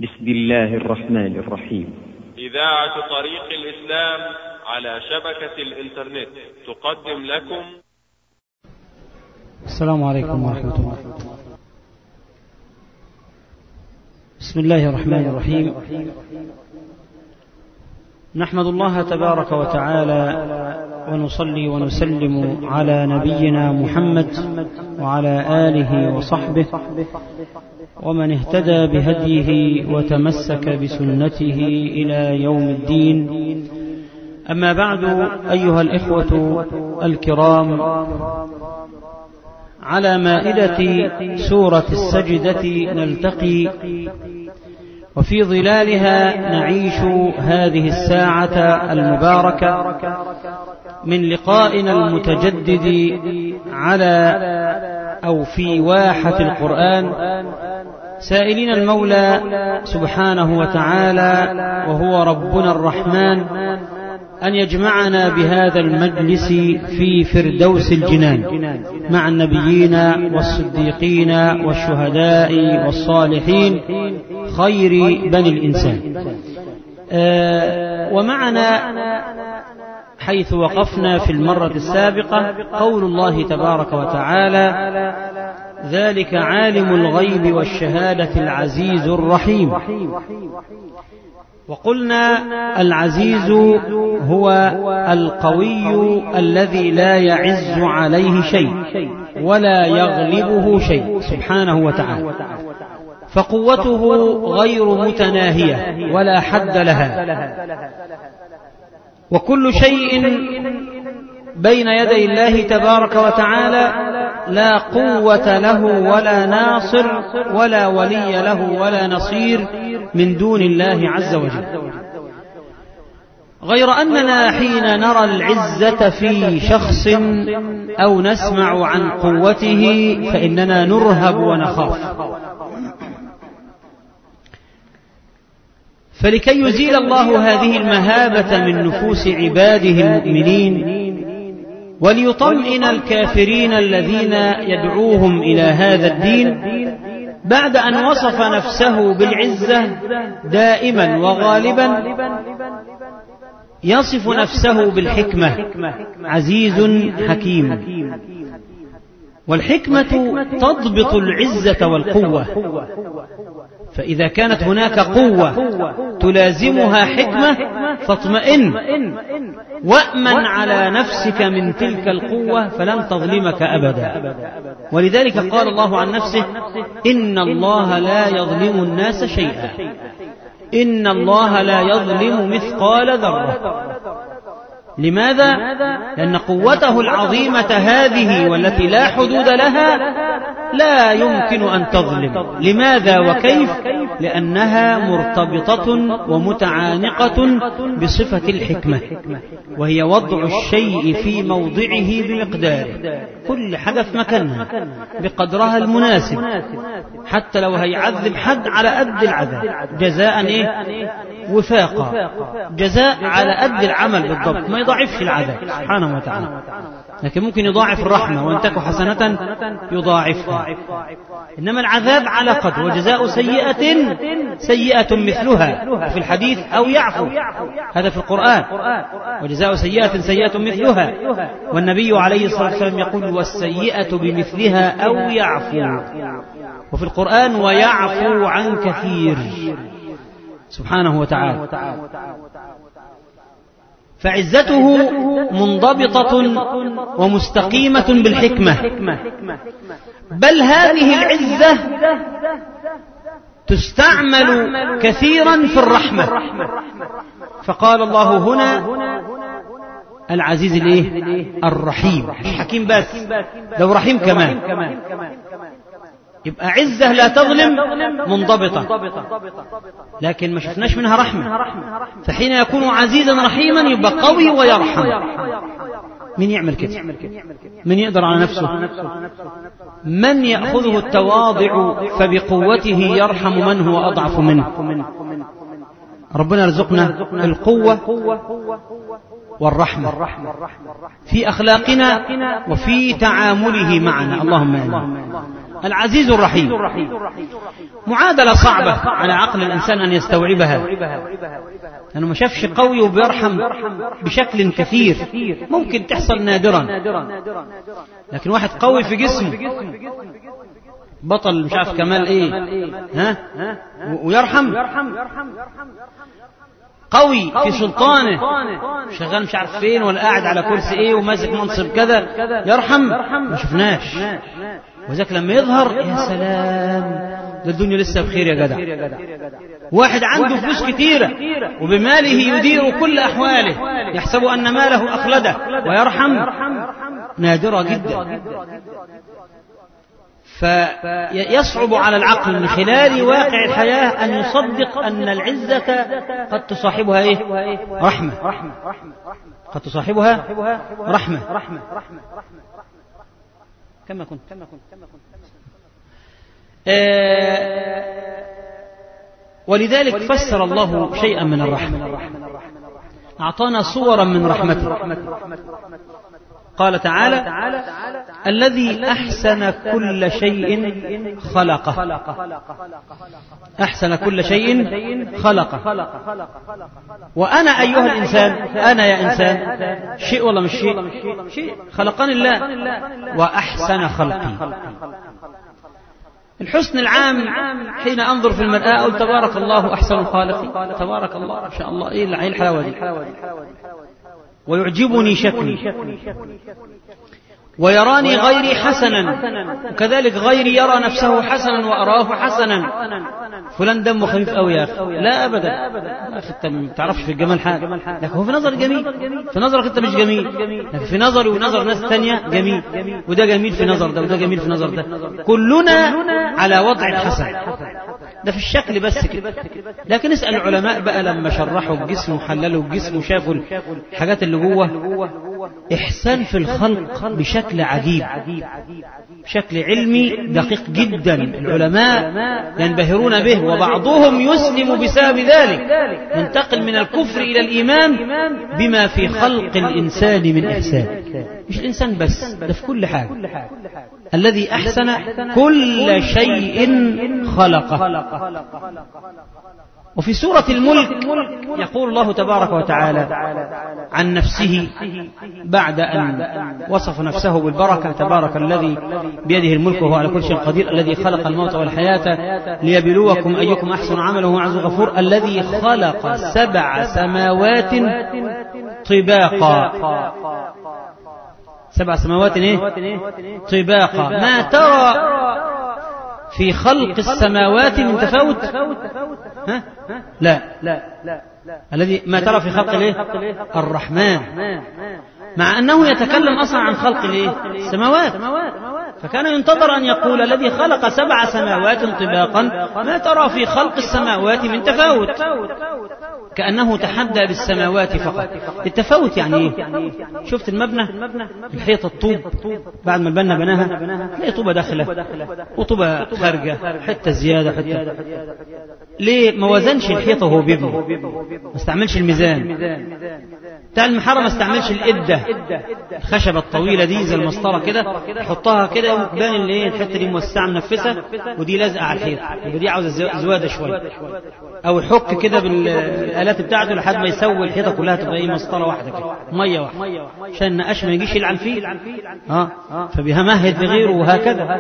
بسم الله الرحمن الرحيم إذاعة طريق الإسلام على شبكة الإنترنت تقدم لكم السلام عليكم ورحمة الله بسم الله الرحمن الرحيم نحمد الله تبارك وتعالى ونصلي ونسلم على نبينا محمد وعلى آله وصحبه ومن اهتدى بهديه وتمسك بسنته إلى يوم الدين أما بعد أيها الإخوة الكرام على مائدة سورة السجدة نلتقي وفي ظلالها نعيش هذه الساعة المباركة من لقائنا المتجدد على أو في واحة القرآن سائلين المولى سبحانه وتعالى وهو ربنا الرحمن أن يجمعنا بهذا المجلس في فردوس الجنان مع النبيين والصديقين والشهداء والصالحين خير بني الإنسان آه ومعنا حيث وقفنا في المرة السابقة قول الله تبارك وتعالى ذلك عالم الغيب والشهادة العزيز الرحيم وقلنا العزيز هو القوي الذي لا يعز عليه شيء ولا يغلبه شيء سبحانه وتعالى فقوته غير متناهية ولا حد لها وكل شيء بين يدي الله تبارك وتعالى لا قوة له ولا ناصر ولا ولي له ولا نصير من دون الله عز وجل غير أننا حين نرى العزة في شخص أو نسمع عن قوته فإننا نرهب ونخاف فلكي يزيل الله هذه المهابة من نفوس عباده المؤمنين وليطمئن الكافرين الذين يدعوهم إلى هذا الدين بعد أن وصف نفسه بالعزة دائما وغالبا يصف نفسه بالحكمة عزيز حكيم والحكمة تضبط العزة والقوة فإذا كانت هناك قوة تلازمها حكمة فاطمئن وأمن على نفسك من تلك القوة فلن تظلمك أبدا ولذلك قال الله عن نفسه إن الله لا يظلم الناس شيئا إن الله لا يظلم مثقال ذرة لماذا؟ لأن قوته العظيمة هذه والتي لا حدود لها لا يمكن أن تظلم لماذا وكيف؟ لأنها مرتبطة ومتعانقة بصفة الحكمة وهي وضع الشيء في موضعه بمقداره كل حاجة في مكانها بقدرها المناسب حتى لو هيعذب حد على قد العذاب جزاء إيه؟ وفاقا جزاء على قد العمل بالضبط ما يضاعفش العذاب سبحانه وتعالى لكن ممكن يضاعف الرحمة وإن تك حسنة يضاعفها إنما العذاب على قدر وجزاء سيئة سيئة مثلها في الحديث أو يعفو هذا في القرآن وجزاء سيئة سيئة مثلها والنبي عليه الصلاة والسلام يقول والسيئة بمثلها أو يعفو وفي القرآن ويعفو عن كثير سبحانه وتعالى فعزته منضبطة ومستقيمة بالحكمة بل هذه العزة تستعمل كثيرا في الرحمة فقال الله هنا العزيز الايه الرحيم مش حكيم بس لو رحيم كمان يبقى عزة لا تظلم منضبطة لكن ما شفناش منها رحمة فحين يكون عزيزا رحيما يبقى قوي ويرحم من يعمل كده من يقدر على نفسه من يأخذه التواضع فبقوته يرحم من هو أضعف منه ربنا يرزقنا القوة والرحمة في أخلاقنا وفي تعامله معنا اللهم آمين العزيز الرحيم معادلة صعبة على عقل الإنسان أن يستوعبها لأنه ما شافش قوي وبيرحم بشكل كثير ممكن تحصل نادرا لكن واحد قوي في جسمه بطل مش عارف كمال ايه ها ويرحم قوي في سلطانه شغال مش عارف فين ولا قاعد على كرسي ايه وماسك منصب كذا يرحم ما شفناش وذاك لما يظهر يا سلام ده الدنيا لسه بخير يا جدع واحد عنده فلوس كتيرة وبماله يدير كل أحواله يحسب أن ماله أخلده ويرحم نادرة جدا فيصعب على العقل من خلال واقع الحياة أن يصدق أن العزة قد تصاحبها إيه؟ رحمة قد تصاحبها رحمة كما كنت كما كنت كما كنت آه ولذلك فسر الله شيئا من الرحمة أعطانا صورا من رحمته قال تعالى الذي أحسن كل شيء خلقه أحسن كل شيء خلقه وأنا أيها الإنسان أنا يا إنسان شيء ولا مش شيء شيء خلقني الله وأحسن خلقي الحسن العام حين أنظر في المرآة أقول تبارك الله أحسن الخالقين تبارك الله ما شاء الله إيه الحلاوة دي ويعجبني شكلي ويراني غيري حسنا وكذلك غيري يرى نفسه حسنا وأراه حسنا فلان دمه خفيف قوي يا أخي لا أبدا يا أخي أنت ما تعرفش في الجمال حاجة لكن هو في نظري جميل في نظرك أنت مش جميل لكن في نظري ونظر ناس تانية جميل وده جميل في نظر ده وده جميل في نظر ده كلنا على وضع الحسن ده في الشكل بس كده لكن اسأل العلماء بقى لما شرحوا الجسم وحللوا الجسم وشافوا الحاجات اللي جوه إحسان في الخلق بشكل عجيب بشكل علمي دقيق جدا العلماء ينبهرون به وبعضهم يسلم بسبب ذلك ينتقل من الكفر إلى الإيمان بما في خلق الإنسان من إحسان مش الإنسان بس ده في كل حاجة الذي أحسن كل شيء خلقه وفي سورة الملك يقول الله تبارك وتعالى عن نفسه بعد أن وصف نفسه بالبركة تبارك الذي بيده الملك وهو على كل شيء قدير الذي خلق الموت والحياة ليبلوكم أيكم أحسن عملا وهو عز غفور الذي خلق سبع سماوات طباقا سبع سماوات ايه طباقا ما ترى في خلق السماوات من تفاوت ها؟ لا الذي ما ترى في خلق الايه الرحمن مع انه يتكلم اصلا عن خلق الايه السماوات فكان ينتظر ان يقول الذي خلق سبع سماوات طباقا ما ترى في خلق السماوات من تفاوت كأنه تحدى بالسماوات فقط التفاوت يعني ايه شفت المبنى الحيطة الطوب بعد ما البنا بناها تلاقي طوبة داخلة وطوبة خارجة حتة زيادة حتة ليه ما وزنش الحيطة وهو بيبني ما استعملش الميزان بتاع المحارة ما استعملش الإدة الخشبة الطويلة دي زي المسطرة كده يحطها كده وبان اللي ايه الحتة دي موسعة منفسة ودي لازقة على الحيط يبقى دي عاوزة زوادة شوية أو يحك كده بالآلات بتاعته لحد ما يسوي الحيطة كلها تبقى ايه مسطرة واحدة كده مية واحدة عشان النقاش ما يجيش يلعن فيه اه فبيمهد لغيره وهكذا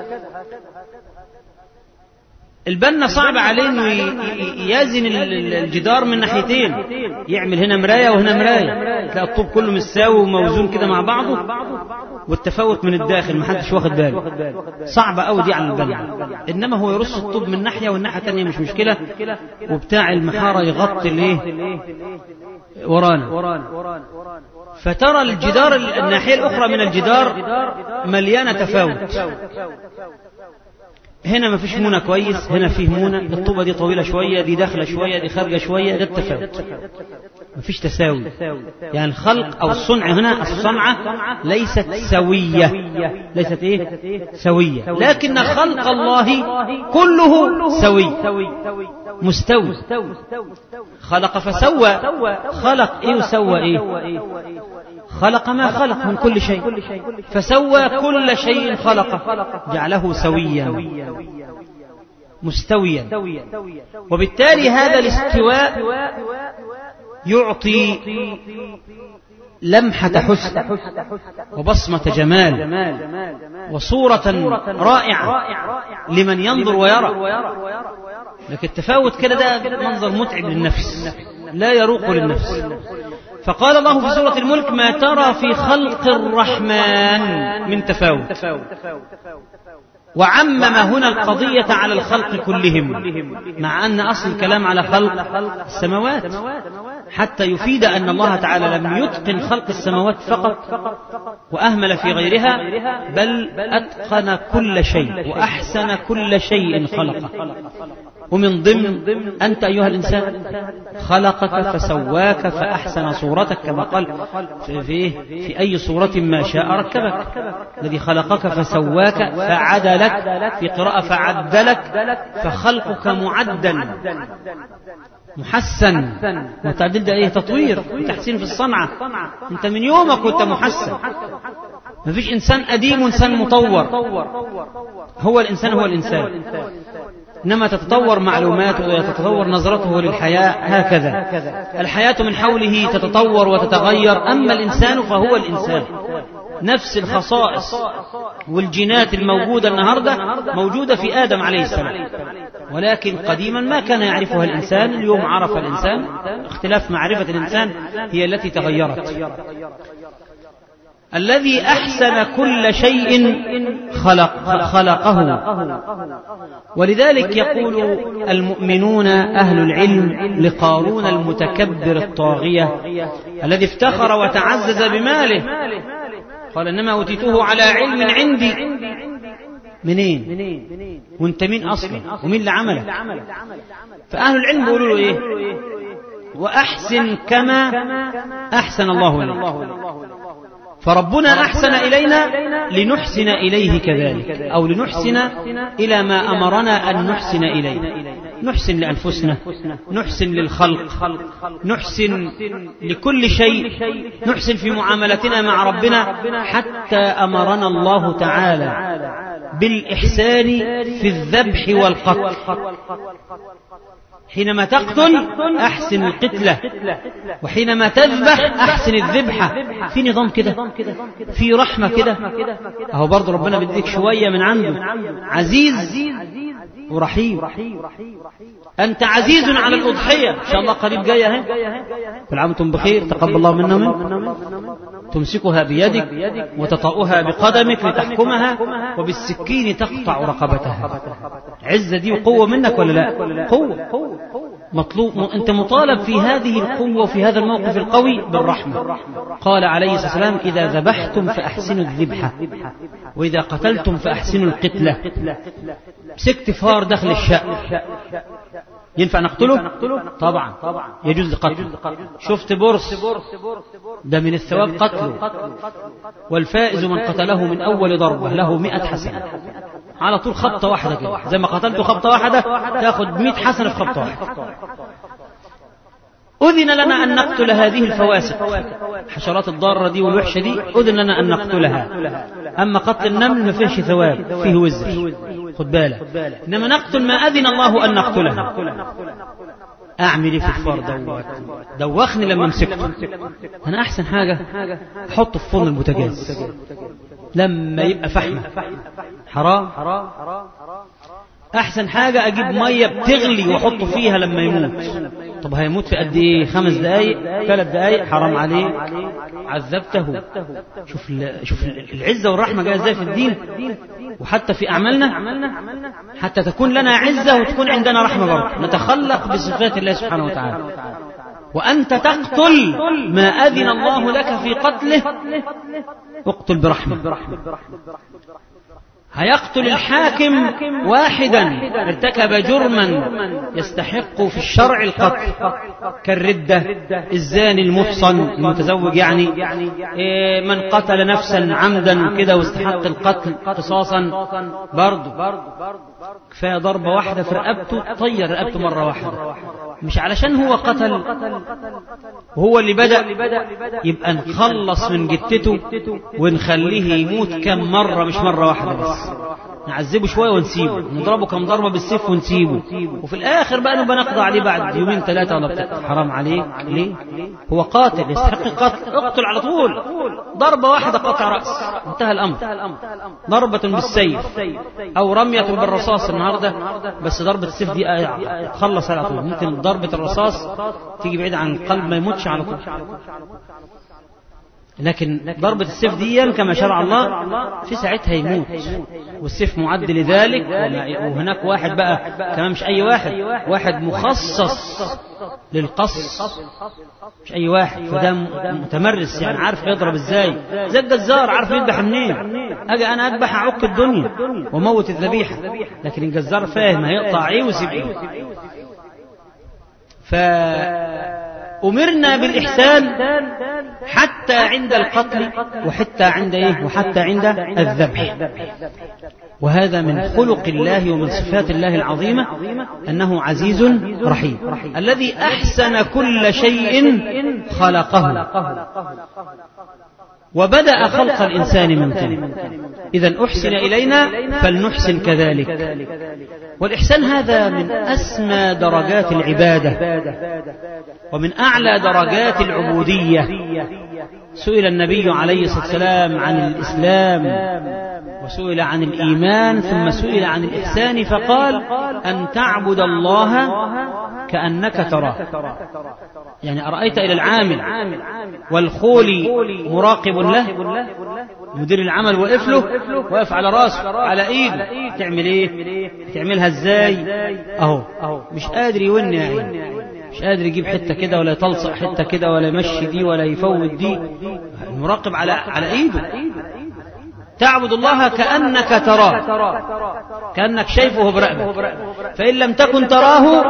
البنا صعب عليه انه يزن الجدار من ناحيتين يعمل هنا مرايه وهنا مرايه تلاقي الطوب كله متساوي وموزون كده مع بعضه والتفاوت من الداخل محدش واخد باله صعبة قوي دي على البنا انما هو يرص الطوب من ناحيه والناحيه الثانيه مش مشكله وبتاع المحاره يغطي الايه ورانا فترى الجدار الناحيه الاخرى من الجدار مليانه تفاوت هنا ما فيش مونة كويس هنا فيه مونة الطوبة دي طويلة شوية دي داخلة شوية دي خارجة شوية ده التفاوت ما فيش تساوي يعني الخلق أو الصنع هنا الصنعة ليست سوية ليست إيه سوية لكن خلق الله كله سوي مستوي خلق فسوى خلق ايه وسوى ايه خلق ما خلق من كل شيء فسوى كل شيء خلقه جعله سويا مستويا وبالتالي هذا الاستواء يعطي لمحة حسن وبصمة جمال وصورة رائعة لمن ينظر ويرى لكن التفاوت كده ده منظر متعب للنفس لا يروق للنفس فقال الله في سورة الملك ما ترى في خلق الرحمن من تفاوت وعمم هنا القضية على الخلق كلهم مع أن أصل الكلام على خلق السماوات حتى يفيد أن الله تعالى لم يتقن خلق السماوات فقط وأهمل في غيرها بل أتقن كل شيء وأحسن كل شيء خلقه ومن ضمن أنت أيها الإنسان خلقك فسواك فأحسن صورتك كما قال في, في, في أي صورة ما شاء ركبك الذي خلقك فسواك فعدلك في قراءة فعدلك فخلقك معدل محسن متعدل ده ايه تطوير وتحسين في الصنعة انت من يومك كنت محسن ما فيش انسان قديم وانسان مطور هو الانسان هو الانسان إنما تتطور معلوماته ويتطور نظرته للحياة هكذا الحياة من حوله تتطور وتتغير أما الإنسان فهو الإنسان نفس الخصائص والجينات الموجودة النهاردة موجودة في آدم عليه السلام ولكن قديما ما كان يعرفها الإنسان اليوم عرف الإنسان اختلاف معرفة الإنسان هي التي تغيرت الذي أحسن كل شيء خلق خلقه ولذلك يقول المؤمنون أهل العلم لقارون المتكبر الطاغية الذي افتخر وتعزز بماله قال إنما أوتيته على علم عندي منين وانت مين أصلا ومين اللي عملك فأهل العلم بيقولوا له إيه وأحسن كما أحسن الله إليك فربنا أحسن إلينا لنحسن إليه كذلك أو لنحسن إلى ما أمرنا أن نحسن إليه نحسن لأنفسنا نحسن للخلق نحسن لكل شيء نحسن في معاملتنا مع ربنا حتى أمرنا الله تعالى بالإحسان في الذبح والقتل حينما تقتل أحسن القتلة وحينما تذبح أحسن الذبحة في نظام كده في رحمة كده أهو برضه ربنا بيديك شوية من عنده عزيز ورحيم أنت عزيز على الأضحية إن شاء الله قريب جاية اهي كل عام وانتم بخير تقبل الله منا ومنكم تمسكها بيدك وتطأها بقدمك لتحكمها وبالسكين تقطع رقبتها عزة دي وقوة منك ولا لا قوة مطلوب أنت مطالب في هذه القوة وفي هذا الموقف القوي بالرحمة قال عليه الصلاة والسلام إذا ذبحتم فأحسنوا الذبحة وإذا قتلتم فأحسنوا القتلة مسكت فار داخل الشأن ينفع نقتله طبعا يجوز قتله شفت برص ده من الثواب قتله والفائز من قتله من أول ضربة له مئة حسنة على طول خبطة واحدة كده زي ما قتلته خبطة واحدة تاخد مئة حسنة في خبطة واحدة أذن لنا أن نقتل هذه الفواسق حشرات الضارة دي والوحشة دي أذن لنا أن نقتلها أما قتل النمل ما فيهش ثواب فيه وزر خد بالك إنما نقتل ما أذن الله أن نقتلها أعمل إيه في الفار دوت دوخني لما مسكته أنا أحسن حاجة أحطه في فرن البوتاجاز لما يبقى فحمة حرام أحسن حاجة أجيب مية بتغلي وأحطه فيها لما يموت طب هيموت في قد إيه خمس دقايق ثلاث دقايق حرام عليه عذبته شوف شوف العزة والرحمة جاية إزاي في الدين وحتى في أعمالنا حتى تكون لنا عزة وتكون عندنا رحمة برضه نتخلق بصفات الله سبحانه وتعالى وأنت تقتل ما أذن الله لك في قتله اقتل برحمة هيقتل الحاكم واحدا ارتكب جرما يستحق في الشرع القتل كالردة الزاني المحصن المتزوج يعني إيه من قتل نفسا عمدا كده واستحق القتل قصاصا برضه كفايه ضربه واحده في رقبته طير رقبته مره واحده مش علشان هو قتل وهو اللي بدأ يبقى نخلص من جتته ونخليه يموت كم مرة مش مرة واحدة بس نعذبه شوية ونسيبه نضربه كم ضربة بالسيف ونسيبه وفي الآخر بقى نبقى نقضي عليه بعد يومين ثلاثة ولا بتاع حرام عليك ليه هو قاتل يستحق القتل اقتل على طول ضربة واحدة قطع رأس انتهى الأمر ضربة بالسيف أو رمية بالرصاص النهاردة بس ضربة السيف دي تخلص على طول ممكن ضربة الرصاص تيجي بعيد عن القلب ما يموتش على طول لكن ضربة السيف دي كما شرع الله في ساعتها يموت والسيف معد لذلك وهناك واحد بقى كمان مش أي واحد واحد مخصص للقص مش أي واحد فده متمرس يعني عارف يضرب ازاي زي الجزار عارف يذبح منين أجي أنا أذبح أعك الدنيا وموت الذبيحة لكن الجزار فاهم هيقطع ايه ويسيب ايه فأمرنا بالإحسان حتى عند القتل وحتى عند إيه وحتى عند الذبح وهذا من خلق الله ومن صفات الله العظيمة أنه عزيز رحيم الذي أحسن كل شيء خلقه وبدأ خلق الإنسان من طين إذا أحسن إلينا فلنحسن كذلك والإحسان هذا من أسمى درجات العبادة ومن أعلى درجات العبودية سئل النبي عليه الصلاة والسلام عن الإسلام وسئل عن الإيمان ثم سئل عن الإحسان فقال أن تعبد الله كأنك تراه يعني أرأيت إلى العامل والخول مراقب له مدير العمل وقف له واقف على راسه على ايده تعمل ايه تعملها ازاي اهو مش قادر يون يعني مش قادر يجيب حته كده ولا يتلصق حته كده ولا يمشي دي ولا يفوت دي المراقب على على ايده تعبد الله كأنك تراه كأنك شايفه برقبك فإن لم تكن تراه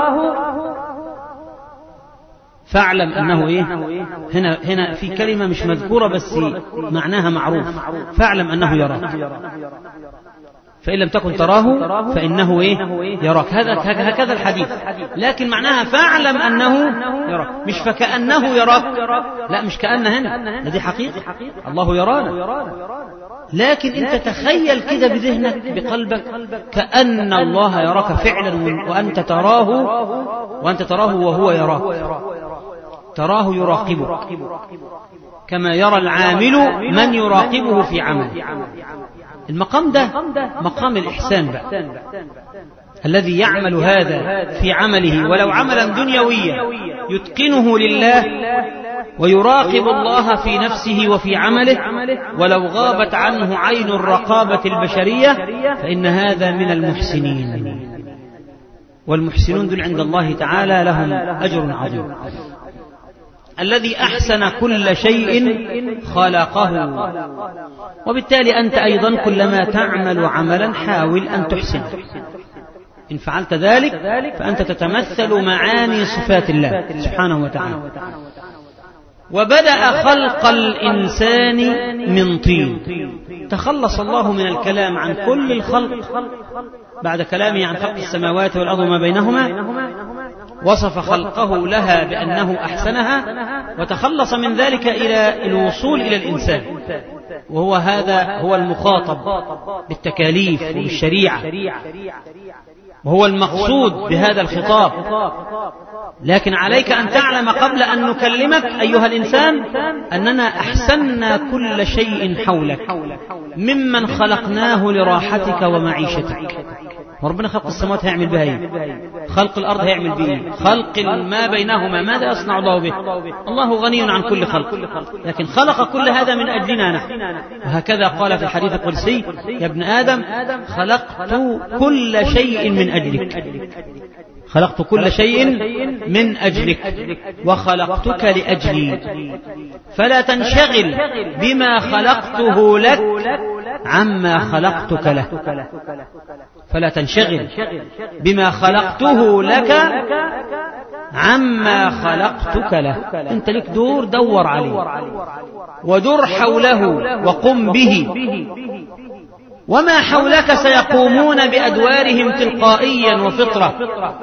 فاعلم أنه إيه هنا, هنا في كلمة مش مذكورة بس معناها معروف فاعلم أنه يراك فإن لم تكن تراه فإنه إيه يراك هذا هكذا الحديث لكن معناها فاعلم أنه يراك مش فكأنه يراك لا مش كأن هنا دي حقيقة الله يرانا لكن انت تخيل كده بذهنك بقلبك كأن الله يراك فعلا وأنت تراه وأنت تراه وهو يراك تراه يراقبك كما يرى العامل من يراقبه في عمله المقام ده مقام الإحسان بقى الذي يعمل هذا في عمله ولو عملا دنيويا يتقنه لله ويراقب الله في نفسه وفي عمله ولو غابت عنه عين الرقابة البشرية فإن هذا من المحسنين والمحسنون دول عند الله تعالى لهم أجر عظيم الذي أحسن كل شيء خلقه وبالتالي أنت أيضا كلما تعمل عملا حاول أن تحسنه إن فعلت ذلك فأنت تتمثل معاني صفات الله سبحانه وتعالى وبدأ خلق الإنسان من طين تخلص الله من الكلام عن كل الخلق بعد كلامه عن خلق السماوات والأرض وما بينهما وصف خلقه لها بأنه أحسنها وتخلص من ذلك إلى الوصول إلى الإنسان وهو هذا هو المخاطب بالتكاليف وبالشريعة وهو المقصود بهذا الخطاب لكن عليك أن تعلم قبل أن نكلمك أيها الإنسان أننا أحسنا كل شيء حولك ممن خلقناه لراحتك ومعيشتك وربنا خلق السماوات هيعمل بها ايه خلق الارض هيعمل بها ايه خلق ما بينهما ماذا يصنع الله به الله غني عن كل خلق لكن خلق كل هذا من اجلنا نحن وهكذا قال في الحديث القدسي يا ابن ادم خلقت كل شيء من اجلك خلقت كل شيء من أجلك وخلقتك لأجلي فلا تنشغل بما خلقته لك عما خلقتك له فلا تنشغل بما خلقته لك عما خلقتك له انت لك دور دور عليه ودر حوله وقم به وما حولك سيقومون بأدوارهم تلقائيا وفطرة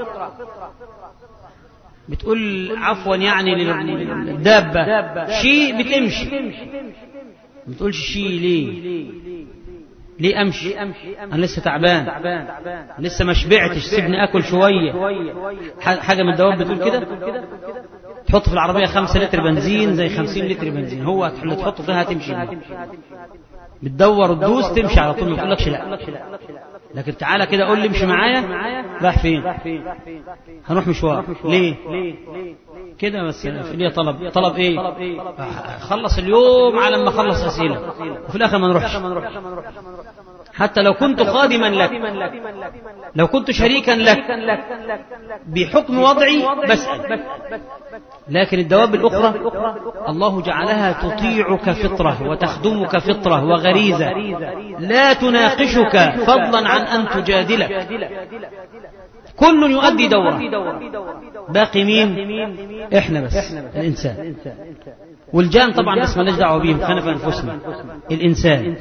بتقول عفوا يعني للدابة شيء بتمشي ما بتقولش شيء ليه ليه امشي انا لسه تعبان لسه ما شبعتش سيبني اكل شويه حاجه من الدواب بتقول كده تحط في العربيه خمسة لتر بنزين زي خمسين لتر بنزين هو اللي تحطه فيها تمشي بيه. بتدور وتدوس تمشي على طول ما تقولكش لا لكن تعالى كده قول لي امشي معايا رايح فين هنروح مشوار ليه كده بس في ليه طلب طلب ايه خلص اليوم على ما اخلص اسئله وفي الاخر ما نروحش حتى لو كنت خادما لك لو كنت شريكا لك بحكم وضعي بسأل لكن الدواب الأخرى الله جعلها تطيعك فطرة وتخدمك فطرة وغريزة لا تناقشك فضلا عن أن تجادلك كل يؤدي دوره باقي مين احنا بس الانسان والجان طبعا بس مالناش دعوه بيهم خلينا في انفسنا الانسان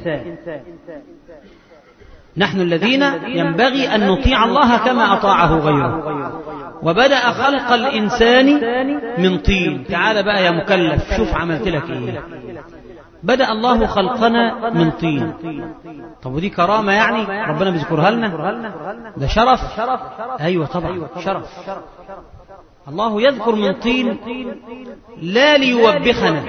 نحن الذين ينبغي ان نطيع الله كما اطاعه غيره وبدا خلق الانسان من طين تعال بقى يا مكلف شوف عملت لك ايه بدأ الله خلقنا من طين طب ودي كرامة يعني ربنا بيذكرها لنا ده شرف أيوة طبعا شرف الله يذكر من طين لا ليوبخنا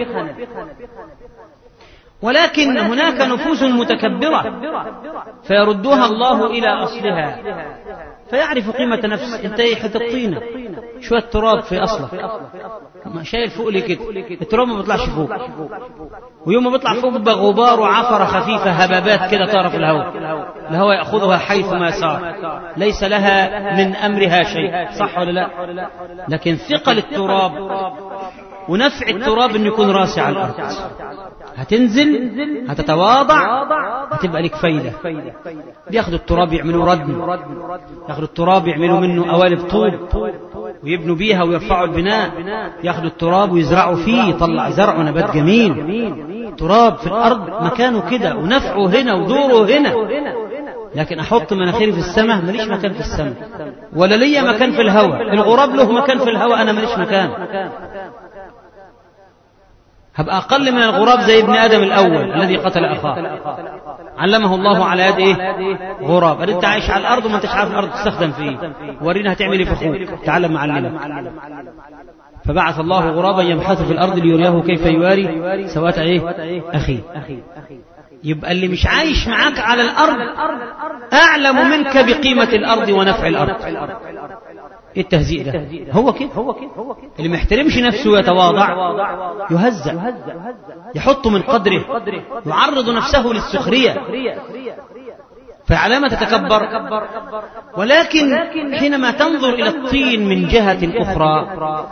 ولكن هناك نفوس متكبرة فيردها الله إلى أصلها فيعرف قيمة نفس انت ايه حتة طينة شوية تراب في أصلك شايل فوق لي كده التراب ما بيطلعش فوق ويوم ما بيطلع فوق بيبقى غبار وعفرة خفيفة هبابات كده طار في الهواء الهواء يأخذها حيث ما سار ليس لها من أمرها شيء صح ولا لا لكن ثقل التراب ونفع التراب انه يكون راسي على الارض هتنزل هتتواضع هتبقى لك فايدة بياخدوا التراب يعملوا ردم ياخدوا التراب يعملوا منه قوالب طوب ويبنوا بيها ويرفعوا البناء ياخدوا التراب ويزرعوا فيه يطلع زرع ونبات جميل تراب في الأرض مكانه كده ونفعه هنا ودوره هنا لكن أحط مناخيري في السماء ماليش مكان في السماء ولا ليا مكان في الهواء الغراب له مكان في الهواء أنا ماليش مكان هبقى أقل من الغراب زي ابن آدم الأول الذي قتل أخاه علمه الله على يد إيه غراب أنت عايش على الأرض وما أنتش عارف الأرض تستخدم فيه ورينا هتعمل إيه في أخوك تعلم معلمك فبعث الله غرابا يبحث في الأرض ليريه كيف يواري سوات إيه أخي يبقى اللي مش عايش معاك على الأرض أعلم منك بقيمة الأرض ونفع الأرض ايه التهزيء ده هو كده اللي ما يحترمش نفسه ويتواضع يهزأ يحط من قدره يعرض نفسه للسخرية فعلامة تتكبر ولكن حينما تنظر إلى الطين من جهة أخرى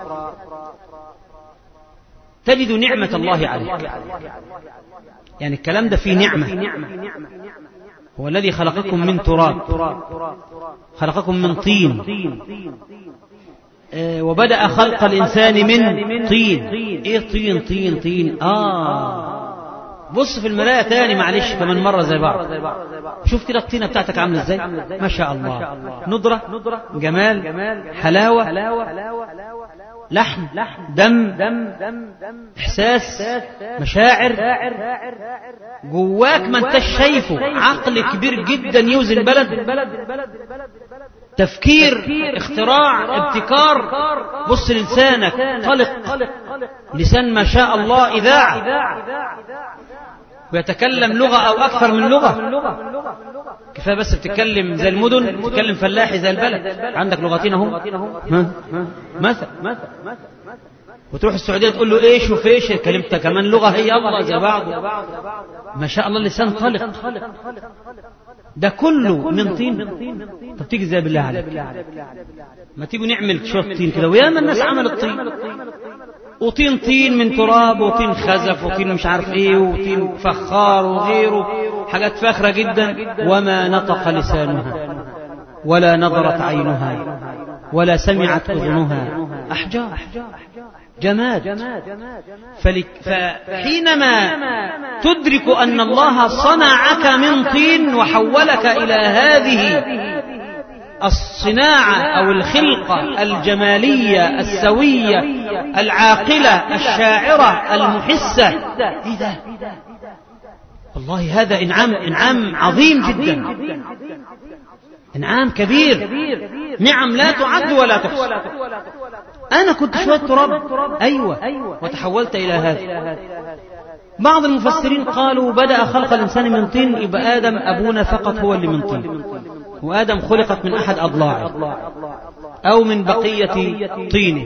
تجد نعمة الله عليك يعني الكلام ده فيه نعمة هو الذي خلقكم من تراب خلقكم من طين آه وبدأ خلق الإنسان من طين إيه طين طين طين آه بص في المراية تاني معلش كمان مرة زي بعض شوف كده الطينة بتاعتك عاملة ازاي ما شاء الله ندرة جمال حلاوة لحم دم إحساس مشاعر جواك ما انتش شايفه عقل كبير جدا يوزن بلد تفكير اختراع ابتكار بص لسانك طلق لسان ما شاء الله إذاعة ويتكلم لغة أو أكثر من لغة كفاية بس بتتكلم زي المدن بتتكلم فلاحي زي البلد عندك لغتين اهو مثل وتروح السعودية تقول له ايش وفيش كلمتها كمان لغة هي الله زي بعض ما شاء الله اللسان طلق ده كله من طين طب تيجي زي بالله عليك ما تيجوا نعمل شوية طين كده وياما الناس عملت طين وطين طين من تراب وطين خزف وطين مش عارف ايه وطين فخار وغيره حاجات فاخرة جدا وما نطق لسانها ولا نظرت عينها ولا سمعت أذنها أحجار جماد فلك فحينما تدرك أن الله صنعك من طين وحولك إلى هذه الصناعة أو الخلقة الجمالية السوية العاقلة الشاعرة المحسة إيه ده والله هذا إنعام إنعام عظيم جدا إنعام كبير نعم لا تعد ولا تحصى أنا كنت شوية تراب أيوة وتحولت إلى هذا بعض المفسرين قالوا بدأ خلق الإنسان من طين يبقى آدم أبونا فقط هو اللي من طين وآدم خلقت من أحد أضلاعه أو من بقية طينه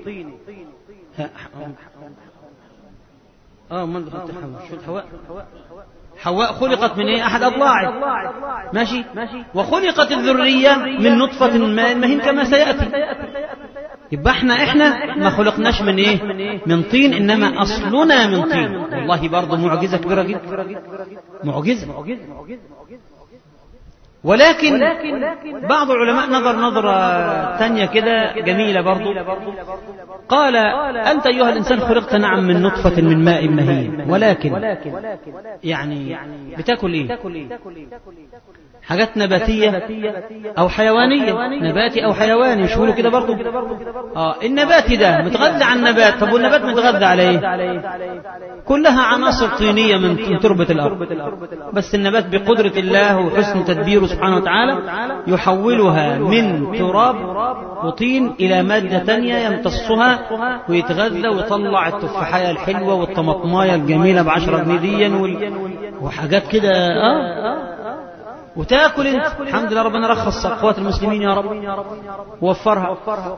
اه من دخلت حواء حواء خلقت من ايه احد اضلاعه ماشي وخلقت الذريه من نطفه ماء مهين كما سياتي يبقى احنا احنا ما خلقناش من ايه من طين انما اصلنا من طين والله برضه معجزه كبيره جدا معجزه ولكن بعض العلماء نظر نظرة تانية كده جميلة برضو قال أنت أيها الإنسان خلقت نعم من نطفة من ماء مهين ولكن يعني بتاكل إيه حاجات نباتية أو حيوانية نباتي أو حيواني مش كده برضو آه النباتي ده متغذى على النبات طب والنبات متغذى على إيه كلها عناصر طينية من تربة الأرض بس النبات بقدرة الله وحسن تدبيره سبحانه وتعالى يحولها من تراب وطين إلى مادة تانية يمتصها ويتغذى ويطلع التفاحية الحلوة والطماطماية الجميلة بعشرة جنيه ديا وحاجات كده آه وتاكل انت الحمد لله ربنا رخص اخوات المسلمين يا رب ووفرها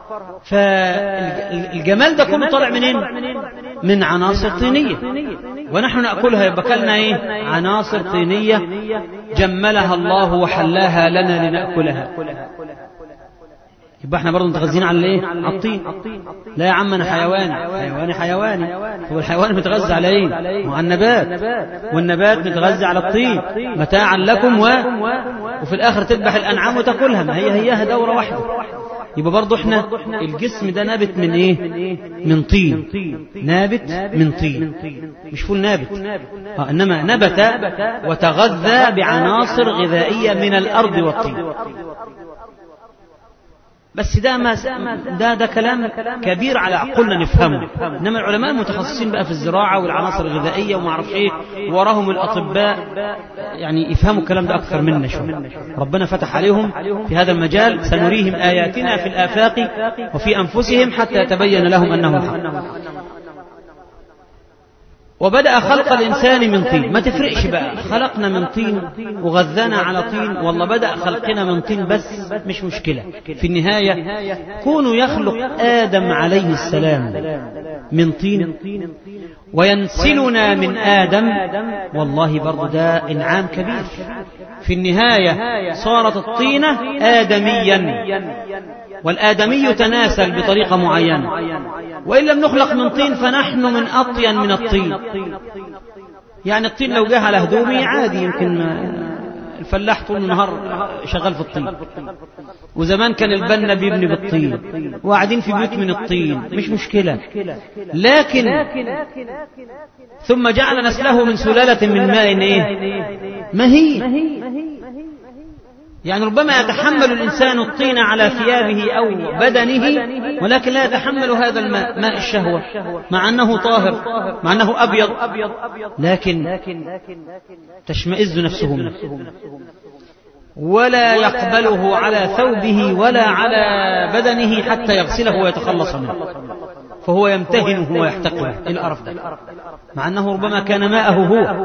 فالجمال ده كله طالع منين من عناصر طينيه ونحن ناكلها يبقى كلنا ايه عناصر طينيه جملها الله وحلاها لنا لناكلها يبقى احنا برضه متغذين على ايه؟ على الطين لا يا عم انا حيواني حيواني حيواني هو الحيوان متغذى على ايه؟ على النبات والنبات متغذى على الطين متاعا لكم و... وفي الاخر تذبح الانعام وتاكلها ما هي هياها دوره واحده يبقى برضه احنا الجسم ده نابت من ايه؟ من طين نابت من طين مش فول نابت آه انما نبت وتغذى بعناصر غذائيه من الارض والطين بس ده ما ده ده كلام كبير على عقولنا نفهمه انما العلماء المتخصصين بقى في الزراعه والعناصر الغذائيه وما اعرف ايه وراهم الاطباء يعني يفهموا الكلام ده اكثر منا شويه ربنا فتح عليهم في هذا المجال سنريهم اياتنا في الافاق وفي انفسهم حتى يتبين لهم انه الحق وبدأ خلق الإنسان من طين ما تفرقش بقى خلقنا من طين وغذانا على طين والله بدأ خلقنا من طين بس مش مشكلة في النهاية كونوا يخلق آدم عليه السلام من طين وينسلنا من آدم والله برضو ده إنعام كبير في النهاية صارت الطينة آدميا والآدمي يتناسل بطريقة معينة وإن لم نخلق من طين فنحن من أطين من الطين يعني الطين لو جه على هدومي عادي يمكن الفلاح طول النهار شغال في الطين وزمان كان البنا بيبني بالطين وقاعدين في بيوت من الطين مش مشكلة لكن ثم جعل نسله من سلالة من ماء ايه مهين يعني ربما يتحمل الإنسان الطين على ثيابه أو بدنه ولكن لا يتحمل هذا الماء ماء الشهوة مع أنه طاهر مع أنه أبيض لكن تشمئز نفسه منه ولا يقبله على ثوبه ولا على بدنه حتى يغسله ويتخلص منه فهو يمتهنه ويحتقره الأرف ده مع أنه ربما كان ماءه هو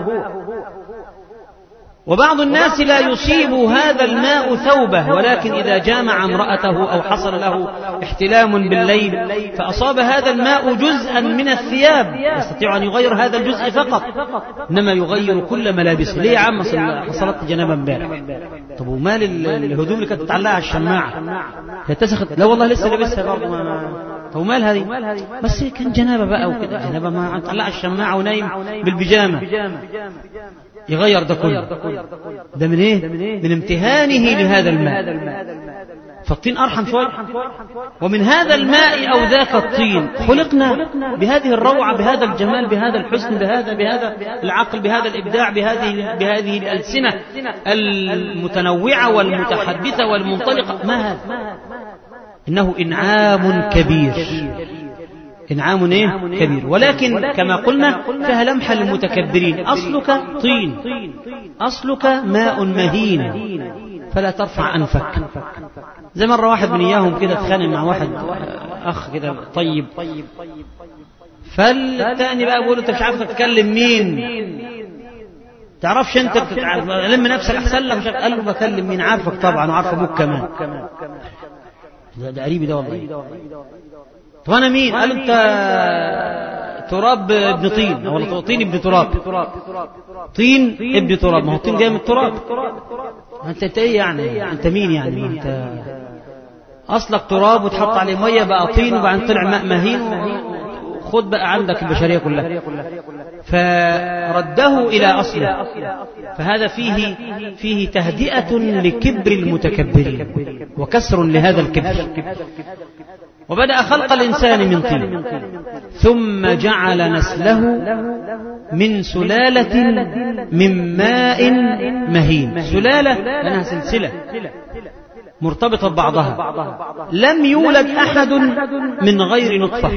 وبعض الناس لا يصيب هذا الماء ثوبه ولكن إذا جامع امرأته أو حصل له احتلام بالليل فأصاب هذا الماء جزءا من الثياب يستطيع أن يغير هذا الجزء فقط إنما يغير كل ملابسه ليه يا عم حصلت جنابة امبارح طب ومال الهدوم اللي كانت متعلقة على الشماعة اتسخت لا والله لسه لابسها برضه ما طب ومال هذه بس كان جنابة بقى وكده جنابة ما متعلقة على الشماعة ونايم بالبيجامة يغير ده كله ده من ايه من امتهانه لهذا الماء فالطين أرحم شوية ومن هذا الماء أو ذاك الطين خلقنا بهذه الروعة بهذا الجمال بهذا الحسن بهذا بهذا العقل بهذا الإبداع بهذه بهذه الألسنة المتنوعة والمتحدثة والمنطلقة ما هذا إنه إنعام كبير إنعام إيه؟ كبير ولكن كما قلنا فيها لمحة للمتكبرين أصلك طين أصلك ماء مهين فلا ترفع أنفك زي مرة واحد من إياهم كده اتخانق مع واحد أخ كده طيب فالتاني بقى بيقول له أنت مش عارف تتكلم مين تعرفش انت بتتعرف لم نفسك احسن لك مش قال له بكلم مين عارفك طبعا وعارف ابوك كمان ده, ده قريبي ده والله طب انا مين قال انت تراب ابن طين ولا طين ابن تراب طين ابن تراب ما هو الطين جاي من التراب انت انت ايه يعني انت مين يعني انت اصلك تراب وتحط عليه ميه بقى طين وبعدين طلع ماء مهين خد بقى عندك البشريه كلها فرده الى اصله فهذا فيه فيه تهدئه لكبر المتكبرين وكسر لهذا الكبر وبدأ خلق الإنسان من طين ثم جعل نسله من سلالة من ماء مهين سلالة لأنها سلسلة مرتبطة ببعضها لم يولد أحد من غير نطفة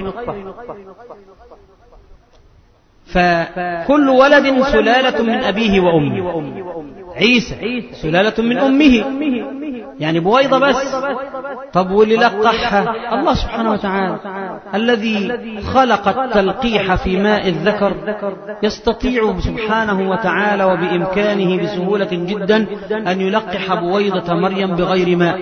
فكل ولد سلالة من أبيه وأمه عيسى سلالة من أمه يعني بويضة بس طب واللي لقحها الله سبحانه وتعالى الذي خلق التلقيح في ماء الذكر يستطيع سبحانه وتعالى وبإمكانه بسهولة جدا أن يلقح بويضة مريم بغير ماء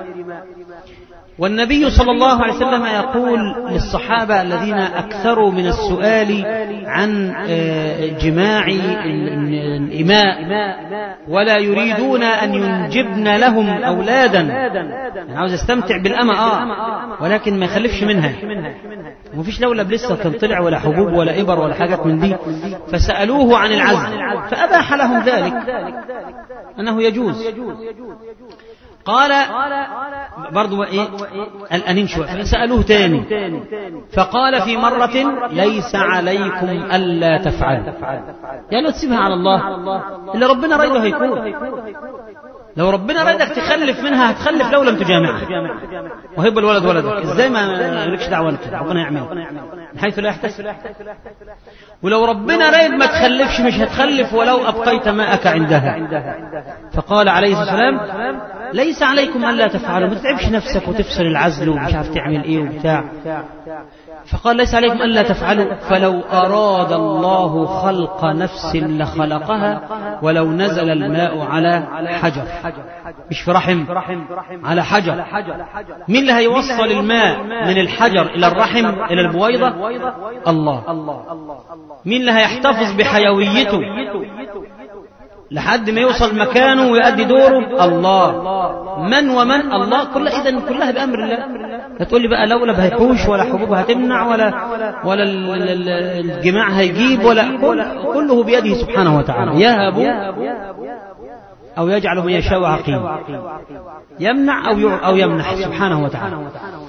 والنبي صلى الله عليه وسلم يقول للصحابة الذين أكثروا من السؤال عن جماع الإماء ولا يريدون أن ينجبن لهم أولادا يعني عاوز يستمتع بالأمة آه ولكن ما يخلفش منها ومفيش لولب لسه كان طلع ولا حبوب ولا إبر ولا حاجات من دي فسألوه عن العزل فأباح لهم ذلك أنه يجوز قال برضو إيه الأنين شوية فسألوه تاني فقال في مرة ليس عليكم ألا تفعلوا يعني لو تسيبها على الله اللي ربنا رايده هيكون لو ربنا رادك تخلف منها هتخلف لو لم تجامعها وهيبقى الولد ولدك ازاي ما لكش دعوه انت ربنا يعمل من حيث لا يحتسب ولو ربنا رايد ما تخلفش مش هتخلف ولو ابقيت ماءك عندها فقال عليه الصلاه والسلام ليس عليكم الا تفعلوا ما تتعبش نفسك وتفصل العزل ومش عارف تعمل ايه وبتاع فقال ليس عليكم ألا تفعلوا فلو أراد الله خلق نفس لخلقها ولو نزل الماء على حجر مش في رحم على حجر مين اللي هيوصل الماء من الحجر إلى الرحم إلى البويضة الله مين اللي هيحتفظ بحيويته لحد ما يوصل مكانه ويؤدي دوره الله من ومن الله كل اذا كلها بامر الله لا تقول لي بقى لولا هيحوش ولا حبوب هتمنع ولا ولا الجماع هيجيب ولا كله بيده سبحانه وتعالى يهب او يجعل من يشاء عقيم يمنع او او يمنح سبحانه وتعالى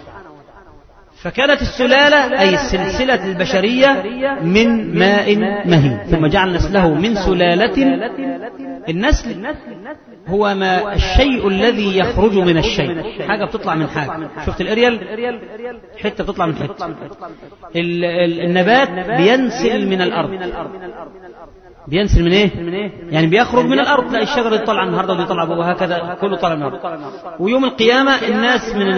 فكانت السلالة أي السلسلة البشرية من ماء مهين ثم جعل نسله من سلالة النسل هو ما الشيء الذي يخرج من الشيء حاجة بتطلع من حاجة شفت الاريال حتة بتطلع من حتة النبات بينسل من الأرض بينسل من ايه يعني بيخرج من الارض لا الشجره دي طالعه النهارده ودي طالعه وهكذا كله طالع من الارض ويوم القيامه الناس من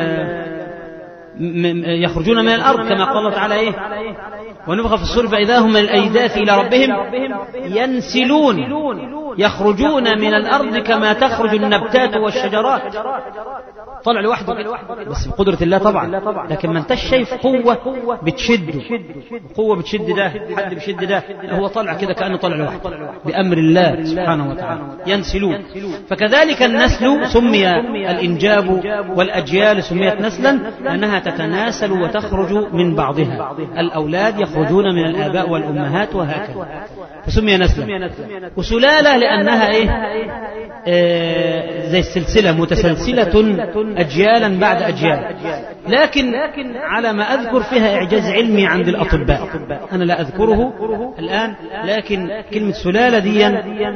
يخرجون من الأرض كما قال الله تعالى إيه ونفخ في الصور فإذا هم من الأيداث إلى ربهم ينسلون يخرجون من الأرض كما تخرج النبتات والشجرات طلع لوحده كده بس بقدرة الله طبعا لكن ما انتش شايف قوة بتشده قوة بتشد ده حد بيشد ده هو طلع كده كأنه طلع لوحده بأمر الله سبحانه وتعالى ينسلون فكذلك النسل سمي الإنجاب والأجيال سميت نسلا لأنها تتناسل وتخرج من بعضها الأولاد يخرجون من الآباء والأمهات وهكذا فسمي نسلا وسلالة لأنها إيه آه زي السلسلة متسلسلة أجيالا بعد أجيال لكن على ما أذكر فيها إعجاز علمي عند الأطباء أنا لا أذكره الآن لكن كلمة سلالة دي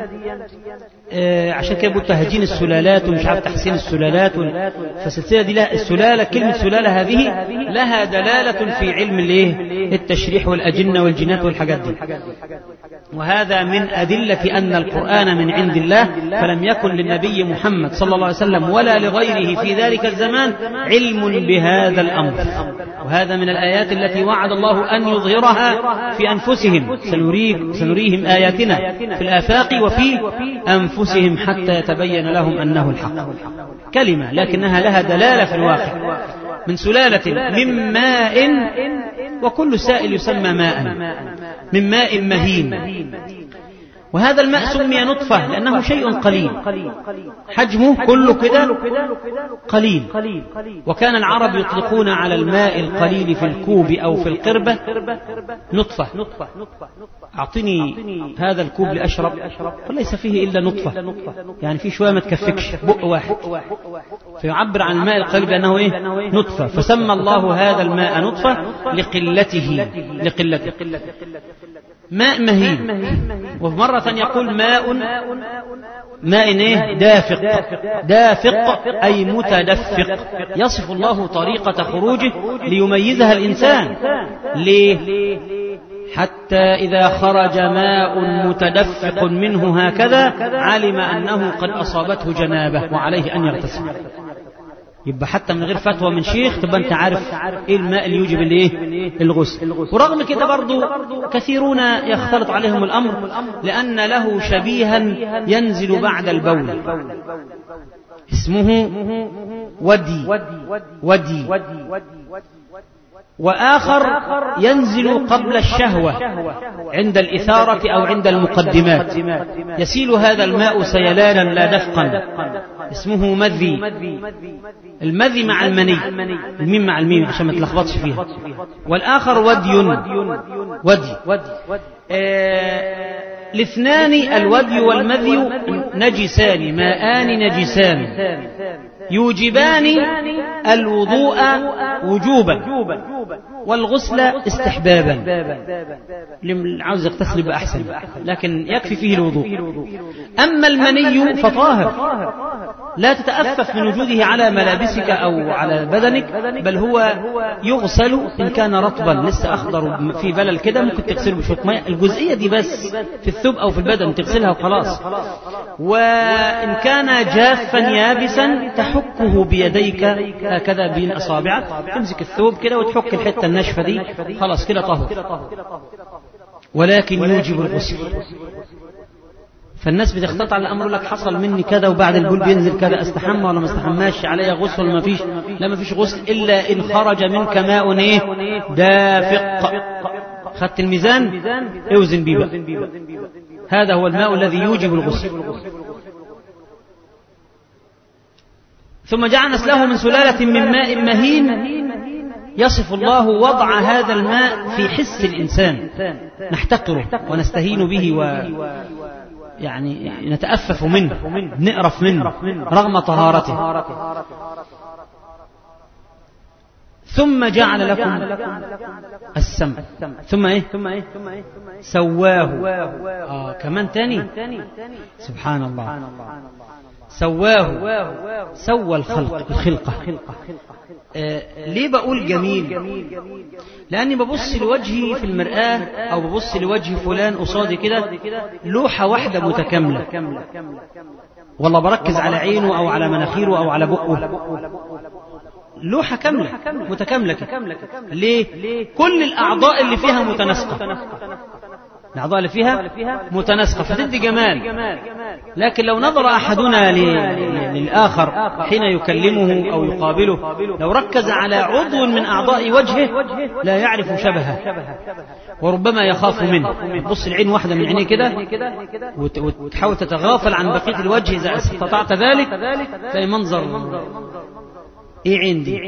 آه عشان كده بقول تهجين السلالات ومش عارف تحسين السلالات فالسلسلة دي لها السلالة كلمة سلالة هذه لها دلالة في علم الايه التشريح والأجنة والجينات والحاجات دي وهذا من أدلة أن القرآن من عند الله فلم يكن للنبي محمد صلى الله عليه وسلم ولا لغيره في ذلك الزمان علم بهذا الأمر وهذا من الآيات التي وعد الله أن يظهرها في أنفسهم سنريك سنريهم آياتنا في الآفاق وفي أنفسهم حتى يتبين لهم أنه الحق كلمة لكنها لها دلالة في الواقع من سلالة من ماء وكل سائل يسمى ماء من ماء مهين وهذا الماء سمي نطفة لأنه شيء قليل حجمه كله كده قليل وكان العرب يطلقون على الماء القليل في الكوب أو في القربة نطفة أعطني هذا الكوب لأشرب فليس فيه إلا نطفة يعني في شوية ما تكفكش بق واحد فيعبر عن الماء القليل بأنه إيه نطفة فسمى الله هذا الماء نطفة لقلته لقلته ماء مهين ومرة يقول ماء ماء إيه؟ دافق دافق أي متدفق يصف الله طريقة خروجه ليميزها الإنسان ليه حتى إذا خرج ماء متدفق منه هكذا علم أنه قد أصابته جنابه وعليه أن يغتسل يبقى حتى من غير فتوى من شيخ تبقى انت عارف ايه الماء اللي يوجب الايه الغسل ورغم كده برضو كثيرون يختلط عليهم الامر لان له شبيها ينزل بعد البول اسمه ودي ودي وآخر ينزل قبل الشهوة عند الإثارة أو عند المقدمات يسيل هذا الماء سيلانا لا دفقا اسمه مذي المذي مع المني الميم مع الميم عشان ما تلخبطش فيها والآخر ودي ودي آه الاثنان الودي والمذي نجسان ماءان نجسان يوجبان الوضوء وجوبا والغسل استحبابا اللي عاوز يغتسل يبقى احسن لكن يكفي فيه الوضوء اما المني فطاهر لا تتأفف من وجوده على ملابسك أو على بدنك بل هو يغسل إن كان رطبا لسه أخضر في بلل كده ممكن تغسله بشوية مية الجزئية دي بس في الثوب أو في البدن تغسلها وخلاص وإن كان جافا يابسا تحكه بيديك هكذا بين أصابعك تمسك الثوب كده وتحك الحتة الناشفة دي خلاص كده طهر ولكن يوجب الغسل فالناس بتختلط على الامر لك حصل مني كذا وبعد البول بينزل كذا استحمى ولا ما استحماش عليا غسل ولا ما فيش لا ما فيش غسل الا ان خرج منك ماء ايه دافق خدت الميزان اوزن بيه بقى هذا هو الماء الذي يوجب الغسل ثم جعل نسله من سلالة من ماء مهين يصف الله وضع هذا الماء في حس الإنسان نحتقره ونستهين به و يعني نتأفف منه نقرف منه رغم طهارته ثم جعل لكم السمع ثم ايه سواه آه كمان تاني سبحان الله سواه سوى الخلق الخلقة آه ليه بقول جميل لأني ببص لوجهي في المرآة أو ببص لوجه فلان قصادي كده لوحة واحدة متكاملة والله بركز على عينه أو على مناخيره أو على بقه لوحة كاملة متكاملة كده ليه كل الأعضاء اللي فيها متناسقة الأعضاء اللي فيها متناسقة فتدي جمال لكن لو نظر أحدنا للآخر حين يكلمه أو يقابله لو ركز على عضو من أعضاء وجهه لا يعرف شبهه وربما يخاف منه تبص العين واحدة من عينيه كده وتحاول تتغافل عن بقية الوجه إذا استطعت ذلك تلاقي منظر إيه عندي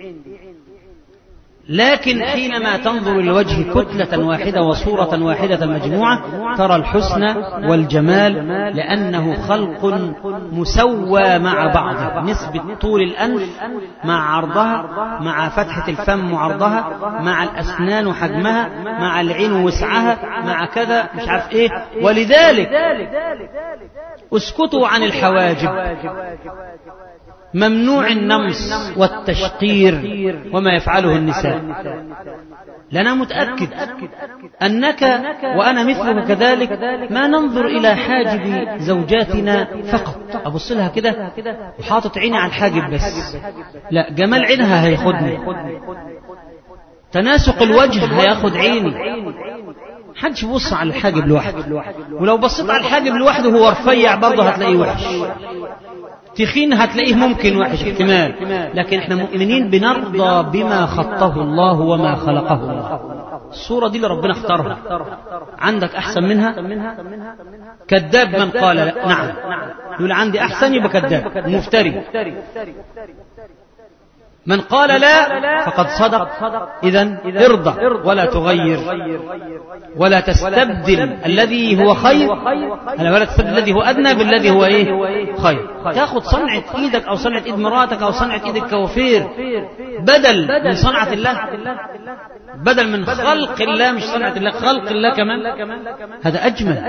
لكن حينما تنظر الوجه كتلة واحدة وصورة واحدة مجموعة ترى الحسن والجمال لأنه خلق مسوى مع بعضه نسبة طول الأنف مع عرضها مع فتحة الفم وعرضها مع الأسنان وحجمها مع العين وسعها مع كذا مش عارف إيه ولذلك اسكتوا عن الحواجب ممنوع النمص والتشقير وما يفعله النساء لأنا متأكد أنك وأنا مثلك كذلك ما ننظر إلى حاجب زوجاتنا فقط أبص لها كده وحاطط عيني على الحاجب بس لا جمال عينها هياخدني تناسق الوجه هياخد عيني حدش يبص على الحاجب لوحده ولو بصيت على الحاجب لوحده هو رفيع برضه هتلاقيه وحش تخين هتلاقيه ممكن وحش احتمال لكن احنا مؤمنين بنرضى بما خطه الله وما خلقه الله الصورة دي اللي ربنا اختارها عندك أحسن منها كذاب من قال لا. نعم يقول عندي أحسن يبقى كذاب مفتري من قال لا فقد صدق إذا ارضى ولا تغير ولا تستبدل الذي هو خير ولا تستبدل الذي هو أدنى بالذي هو إيه خير تاخد صنعة إيدك أو صنعة إيد مراتك أو صنعة إيد الكوافير بدل من صنعة الله بدل من خلق الله مش صنعة الله خلق الله كمان هذا أجمل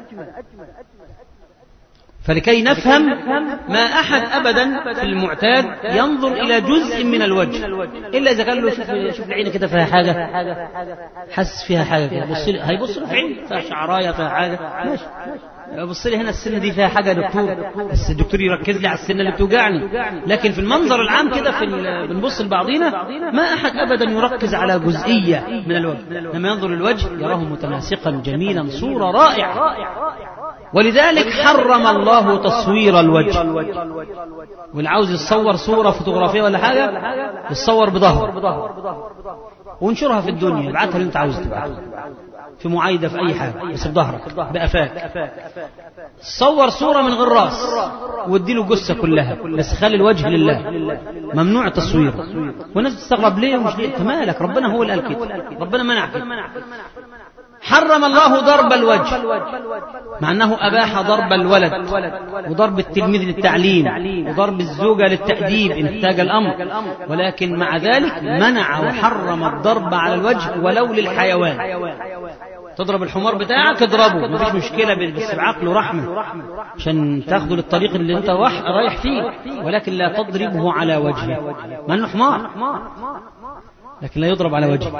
فلكي نفهم ما أحد أبدا في المعتاد ينظر إلى جزء من الوجه إلا إذا قال له شوف, شوف العين كده فيها حاجة حس فيها حاجة كده بص لي هيبص له في عين فيها شعراية فيها حاجة ماشي بص لي هنا السنة دي فيها حاجة يا دكتور بس الدكتور يركز لي على السنة اللي بتوجعني لكن في المنظر العام كده في بنبص لبعضينا ما أحد أبدا يركز على جزئية من الوجه لما ينظر الوجه يراه متناسقا جميلا صورة رائعة ولذلك حرم الله تصوير الوجه واللي عاوز يتصور صورة فوتوغرافية ولا حاجة يتصور بظهر وانشرها في الدنيا ابعتها اللي انت عاوز تبعتها في معايدة في أي حاجة بس بظهرك بأفاك صور صورة من غير راس واديله جثة كلها بس خلي الوجه لله ممنوع التصوير والناس بتستغرب ليه ومش ليه مالك ربنا هو اللي قال كده ربنا منع كده حرم الله ضرب الوجه مع أنه أباح ضرب الولد وضرب التلميذ للتعليم وضرب الزوجة للتأديب إن احتاج الأمر ولكن مع ذلك منع وحرم الضرب على الوجه ولو للحيوان تضرب الحمار بتاعك اضربه مفيش مشكلة بس بعقل ورحمة عشان تاخده للطريق اللي انت رايح فيه ولكن لا تضربه على وجهه ما انه حمار لكن لا يضرب على وجهه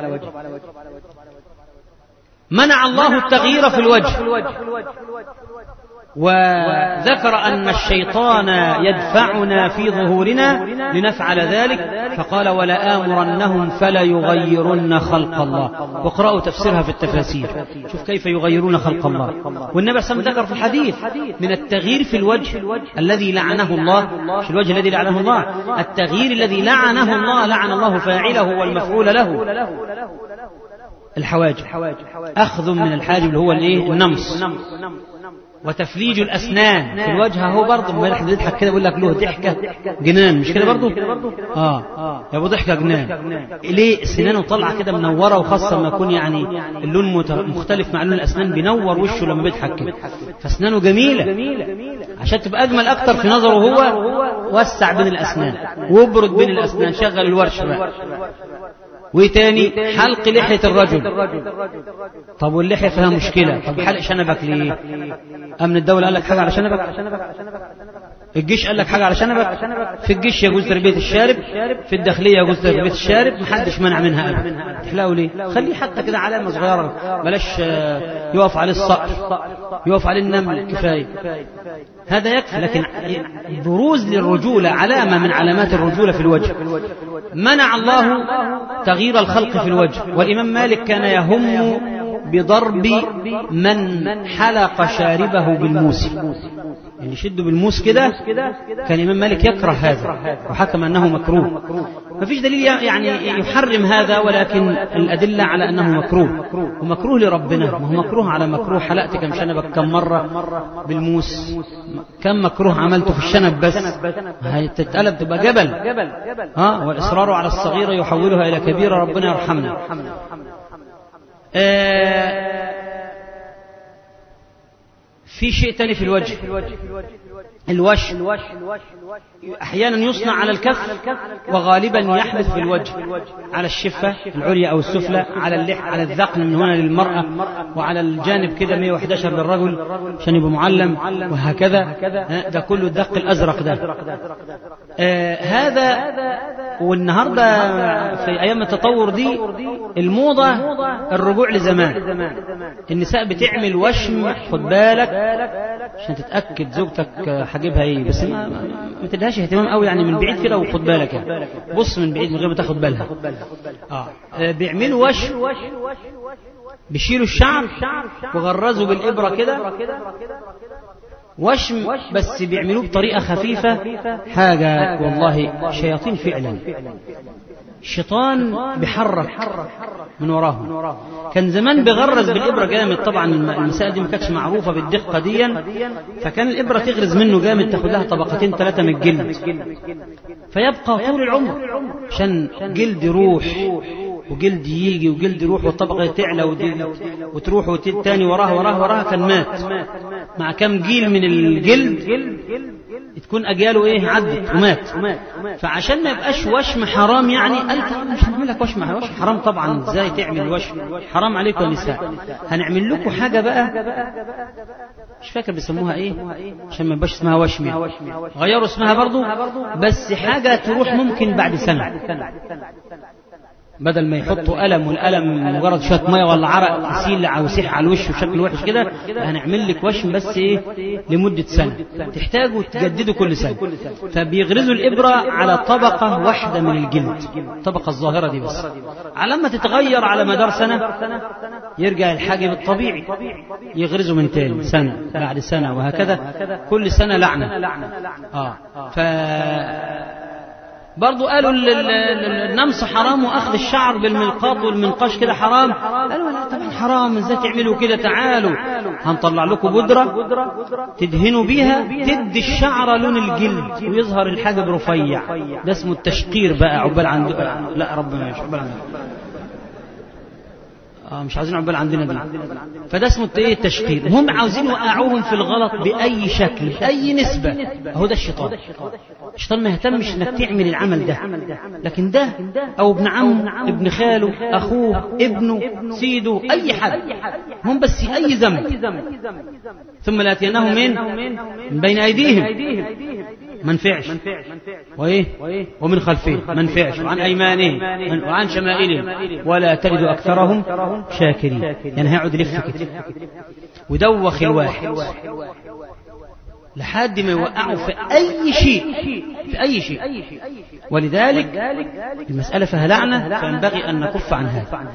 منع الله التغيير في الوجه وذكر أن الشيطان يدفعنا في ظهورنا لنفعل ذلك فقال ولا آمرنهم فلا يغيرن خلق الله واقرأوا تفسيرها في التفاسير شوف كيف يغيرون خلق الله والنبي صلى الله عليه وسلم ذكر في الحديث من التغيير في الوجه الذي لعنه الله مش الوجه الذي لعنه الله التغيير الذي لعنه الله لعن الله فاعله والمفعول له الحواجب أخذ من الحاجب اللي هو الايه النمص وتفليج الأسنان في الوجه هو برضه ما احنا بنضحك كده بيقول لك له ضحكة جنان مش كده برضه اه يا ابو ضحكة جنان ليه سنانه طالعة كده منورة وخاصة لما يكون يعني اللون مختلف مع لون الأسنان بينور وشه لما بيضحك كده فأسنانه جميلة عشان تبقى أجمل أكتر في نظره هو وسع بين الأسنان وابرد بين الأسنان شغل الورش بقى وايه تاني حلق لحية الرجل طب واللحية فيها مشكلة طب حلق شنبك ليه امن الدولة قال لك حاجة على شنبك الجيش قال لك حاجة على شنبك في الجيش يجوز تربية الشارب في الداخلية يجوز تربية الشارب محدش منع منها أبدا تحلقوا ليه خليه حتى كده علامة صغيرة بلاش يقف عليه الصقر يقف عليه النمل كفاية هذا يكفي لكن بروز للرجولة علامة من علامات الرجولة في الوجه منع الله تغيير الخلق في الوجه والإمام مالك كان يهم بضرب من حلق شاربه بالموس اللي يشده بالموس كده كان الإمام مالك يكره هذا وحكم أنه مكروه ما فيش دليل يعني يحرم هذا ولكن الأدلة على أنه مكروه ومكروه لربنا ما هو مكروه على مكروه حلقت كم شنبك كم مرة بالموس كم مكروه عملته في الشنب بس هتتقلب تبقى جبل ها والإصرار على الصغيرة يحولها إلى كبيرة ربنا يرحمنا آه في شيء تاني في الوجه الوش أحيانا يصنع على الكف وغالبا يحدث في الوجه على الشفة العليا أو السفلى على اللح على الذقن من هنا للمرأة وعلى الجانب كده 111 للرجل عشان يبقى معلم وهكذا ده كله الدق الأزرق ده آه هذا والنهاردة في أيام التطور دي الموضة الرجوع لزمان النساء بتعمل وشم خد بالك عشان تتأكد زوجتك حاجبها ايه بس ما, ما تديهاش اهتمام قوي يعني من بعيد كده وخد بالك يعني بص من بعيد من غير ما تاخد بالها اه بيعملوا وش بيشيلوا الشعر وغرزوا بالإبرة كده وشم بس بيعملوه بطريقة خفيفة حاجة والله شياطين فعلا الشيطان بيحرك من وراهم كان زمان بيغرز بالإبرة جامد طبعا المسائل دي ما كانتش معروفة بالدقة دي فكان الإبرة تغرز منه جامد تاخد لها طبقتين ثلاثة من الجلد فيبقى طول العمر عشان جلد يروح وجلد يجي وجلد يروح والطبقة تعلى وتروح وتاني وراها وراها وراها كان مات مع كم جيل من الجلد تكون أجاله إيه عدت ومات فعشان ما يبقاش وشم حرام يعني قال مش هنعمل لك وشم وشم حرام طبعا ازاي تعمل وشم حرام عليكم يا نساء هنعمل لكم حاجة بقى مش فاكر بيسموها ايه عشان ما يبقاش اسمها وشم يعني. غيروا اسمها برضو بس حاجة تروح ممكن بعد سنة بدل ما يحطوا قلم والقلم مجرد شويه ميه ولا عرق يسيل او يسيح على الوش بشكل وحش كده هنعمل لك وشم بس ايه لمده سنه تحتاجوا تجددوا كل سنه فبيغرزوا الابره على طبقه واحده من الجلد الطبقه الظاهره دي بس على ما تتغير على مدار سنه يرجع الحاجب الطبيعي يغرزوا من تاني سنه بعد سنه وهكذا كل سنه لعنه اه ف برضو قالوا النمس حرام واخذ الشعر بالملقاط والمنقاش كده حرام قالوا لا طبعا حرام ازاي تعملوا كده تعالوا هنطلع لكم بودرة تدهنوا بيها تدي الشعر لون الجلد ويظهر الحاجب رفيع ده اسمه التشقير بقى عقبال عند لا ربنا مش عقبال عندنا آه مش عاوزين عقبال عندنا دي فده اسمه ايه التشقير هم عاوزين يوقعوهم في الغلط بأي شكل بأي نسبة هو ده الشيطان الشيطان ما يهتمش انك تعمل العمل ده لكن ده او ابن عمه ابن خاله اخوه ابنه سيده اي حد هم بس اي ذنب ثم لاتيناهم من من بين ايديهم ما نفعش وايه ومن خلفهم ما نفعش وعن ايمانهم وعن شمائلهم ولا تجد اكثرهم شاكرين يعني هيقعد يلف كده ودوخ الواحد لحد ما يوقعوا في أي شيء في أي شيء ولذلك المسألة فيها لعنة فينبغي أن نكف عن هذا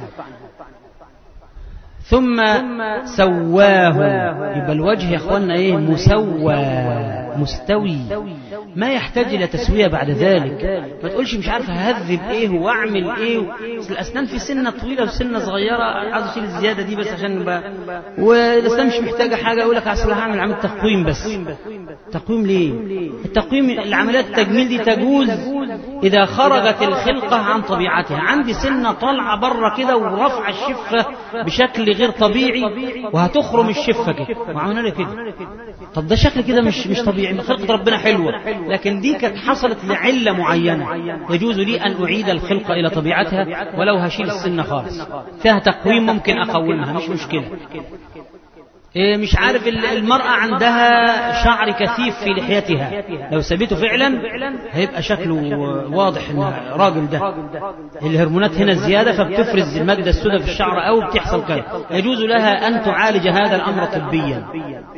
ثم سواه يبقى الوجه يا اخوانا ايه مسوى مستوي ما يحتاج الى تسويه بعد ذلك ما تقولش مش عارف ههذب ايه واعمل ايه بس الاسنان في سنه طويله وسنه صغيره عايز اشيل الزياده دي بس عشان بقى والاسنان مش محتاجه حاجه اقول لك اصل هعمل عمليه تقويم بس تقويم ليه التقويم العمليات التجميل دي تجوز اذا خرجت الخلقه عن طبيعتها عندي سنه طالعه بره كده ورفع الشفه بشكل غير طبيعي وهتخرم الشفه كده وعملنا كده طب ده شكل كده مش مش طبيعي خلقه ربنا حلوه لكن دي كانت حصلت لعله معينه يجوز لي ان اعيد الخلقه الى طبيعتها ولو هشيل السنه خالص فيها تقويم ممكن اقومها مش مشكله إيه مش عارف المرأة عندها شعر كثيف في لحيتها لو سبيته فعلا هيبقى شكله واضح ان راجل ده الهرمونات هنا زيادة فبتفرز المادة السوداء في الشعر او بتحصل كده يجوز لها ان تعالج هذا الامر طبيا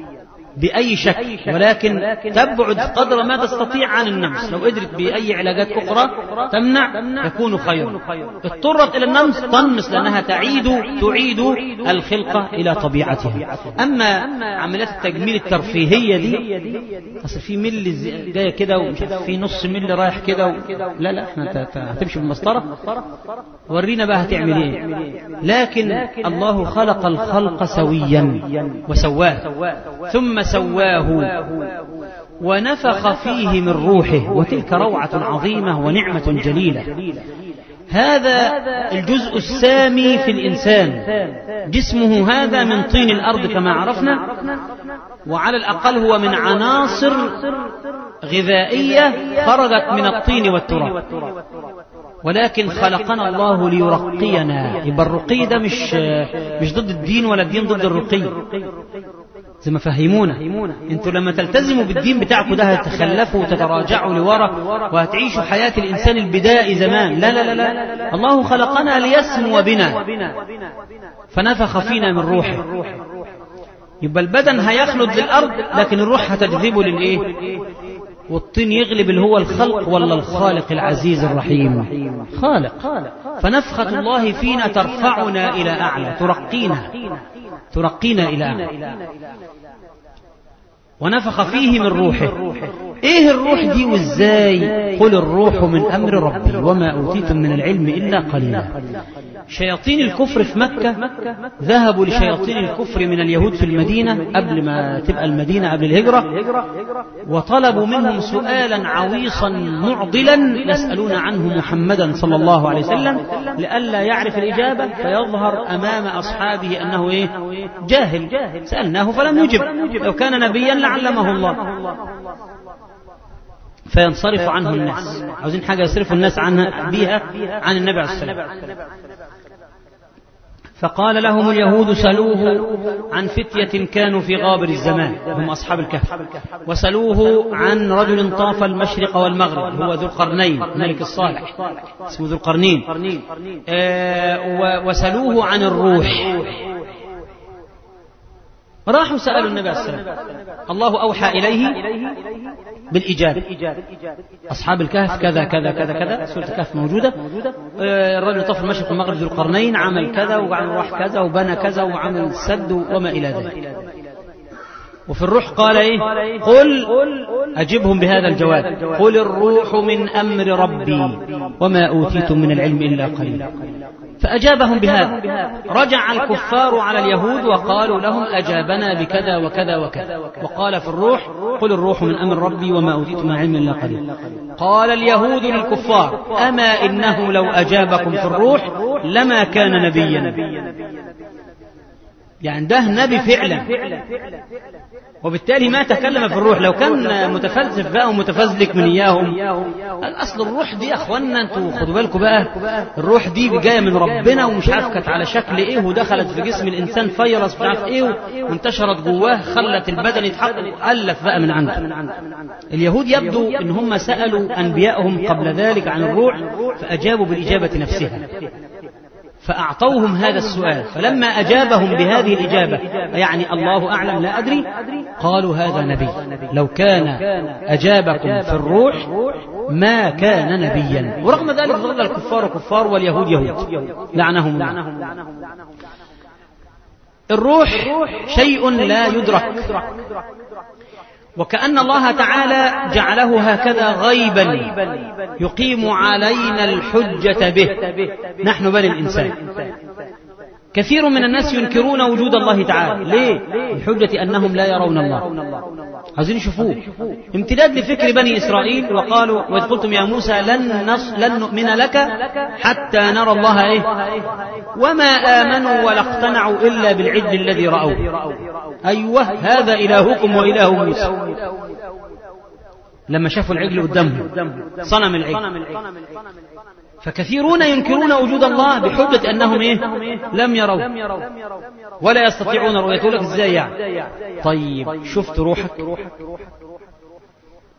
بأي شكل ولكن تبعد قدر ما تستطيع عن النمس لو قدرت بأي علاجات أخرى تمنع يكون خيرا اضطرت إلى النمس تنمس لأنها تعيد تعيد الخلقة إلى طبيعتها أما عمليات التجميل الترفيهية دي أصل في مل زي- جاية كده ومش عارف في نص مل رايح كده و... لا لا احنا ت- ت- هتمشي بالمسطرة ورينا بقى هتعمل ايه لكن الله خلق الخلق سويا وسواه ثم سواه ونفخ فيه من روحه وتلك روعة عظيمة ونعمة جليلة هذا الجزء السامي في الإنسان جسمه هذا من طين الأرض كما عرفنا وعلى الأقل هو من عناصر غذائية خرجت من الطين والتراب ولكن خلقنا الله ليرقينا يبقى الرقي ده مش مش ضد الدين ولا الدين ضد الرقي زي ما فهمونا انتوا لما تلتزموا بالدين بتاعكم ده هتتخلفوا وتتراجعوا لورا وهتعيشوا حياة الإنسان البدائي زمان لا لا لا لا الله خلقنا ليسمو بنا فنفخ فينا من روحه يبقى البدن هيخلد للأرض لكن الروح هتجذبه للإيه والطين يغلب اللي هو الخلق ولا الخالق العزيز الرحيم خالق فنفخة الله فينا ترفعنا إلى أعلى ترقينا ترقينا إلى أعلى ونفخ فيه من روحه ايه الروح دي وازاي قل الروح من امر ربي وما اوتيتم من العلم الا قليلا شياطين الكفر في مكة ذهبوا لشياطين الكفر من اليهود في المدينة قبل ما تبقى المدينة قبل الهجرة وطلبوا منهم سؤالا عويصا معضلا يسألون عنه محمدا صلى الله عليه وسلم لئلا يعرف الإجابة فيظهر أمام أصحابه أنه إيه جاهل سألناه فلم يجب لو كان نبيا لعلمه الله فينصرف عنه الناس عاوزين حاجة يصرفوا الناس عنها بها عن النبي عليه السلام فقال لهم اليهود سلوه عن فتية كانوا في غابر الزمان هم أصحاب الكهف وسلوه عن رجل طاف المشرق والمغرب هو ذو القرنين الملك الصالح اسمه ذو القرنين آه وسلوه عن الروح راحوا سألوا النبي عليه السلام الله أوحى إليه بالإجابة أصحاب الكهف كذا كذا كذا كذا سورة الكهف موجودة الرجل طاف المشرق والمغرب ذو القرنين عمل كذا وعمل راح كذا وبنى كذا وعمل السد وما إلى ذلك وفي الروح قال إيه قل أجبهم بهذا الجواب قل الروح من أمر ربي وما أوتيتم من العلم إلا قليلا فأجابهم بهذا رجع الكفار على اليهود وقالوا لهم أجابنا بكذا وكذا وكذا وقال في الروح قل الروح من أمر ربي وما أوتيتم من علم إلا قليلا قال اليهود للكفار أما إنه لو أجابكم في الروح لما كان نبيا يعني ده نبي فعلا وبالتالي ما تكلم في الروح لو كان متفلسف بقى ومتفزلك من اياهم الاصل الروح دي يا اخوانا انتوا خدوا بالكم بقى الروح دي جايه من ربنا ومش عارف كانت على شكل ايه ودخلت في جسم الانسان فيروس مش عارف ايه وانتشرت جواه خلت البدن يتحقق الف بقى من عنده اليهود يبدو ان هم سالوا انبيائهم قبل ذلك عن الروح فاجابوا بالاجابه نفسها فأعطوهم هذا السؤال فلما أجابهم بهذه الإجابة يعني الله أعلم لا أدري قالوا هذا نبي لو كان أجابكم في الروح ما كان نبيا ورغم ذلك ظل الكفار كفار واليهود يهود لعنهم الله الروح شيء لا يدرك وكأن الله تعالى جعله هكذا غيبا يقيم علينا الحجة به نحن بني الإنسان كثير من الناس ينكرون وجود الله تعالى ليه؟ الحجة أنهم لا يرون الله عايزين يشوفوه امتداد لفكر بني إسرائيل وقالوا وإذ قلتم يا موسى لن, نص لن نؤمن لك حتى نرى الله إيه وما آمنوا ولا اقتنعوا إلا بالعجل الذي رأوه أيوه هذا إلهكم وإله موسى لما شافوا العجل قدامهم صنم العجل فكثيرون ينكرون وجود الله بحجة أنهم إيه؟ لم يروا ولا يستطيعون رؤيته لك إزاي يعني طيب شفت روحك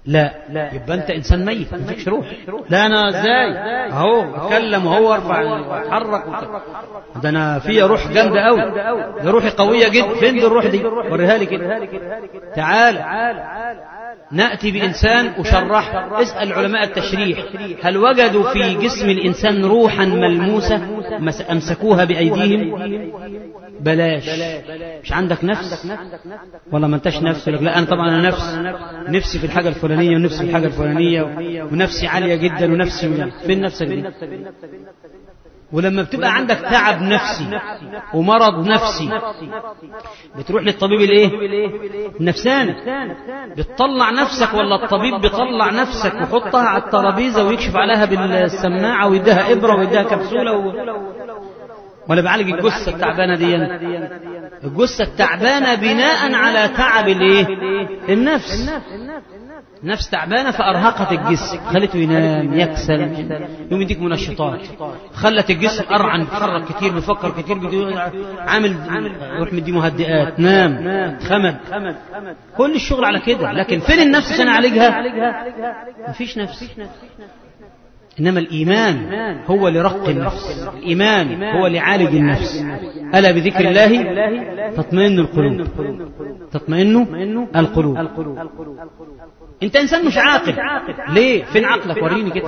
لا يبقى انت انسان ميت ما فيكش روح لا انا ازاي اهو اتكلم وهو ارفع واتحرك ده انا فيا روح جامده قوي ده روحي قويه جدا فين دي الروح دي وريها لي كده تعال نأتي بإنسان أشرح اسأل علماء التشريح هل وجدوا في جسم الإنسان روحا ملموسة أمسكوها بأيديهم بلاش مش عندك نفس ولا ما انتش نفس لك لا أنا طبعا أنا نفس نفسي في الحاجة الفلانية ونفسي في الحاجة الفلانية ونفسي عالية جدا ونفسي فين نفسك دي ولما بتبقى عندك تعب نفسي ومرض نفسي بتروح للطبيب الايه النفساني بتطلع نفسك ولا الطبيب بيطلع نفسك ويحطها على الترابيزه ويكشف عليها بالسماعه ويديها ابره ويديها كبسوله و... ولا بيعالج الجثه التعبانه دي الجثه التعبانه بناء على تعب الايه النفس نفس تعبانة فأرهقت الجسم خلته ينام يكسل يوم يديك منشطات خلت الجسم أرعن بيتحرك كتير بيفكر كتير عامل يروح مدي مهدئات نام خمد كل الشغل على كده لكن فين النفس عشان أعالجها مفيش نفس إنما الإيمان هو لرق النفس الإيمان هو لعالج النفس ألا بذكر الله تطمئن القلوب تطمئن القلوب انت انسان مش عاقل ليه فين عقلك وريني كده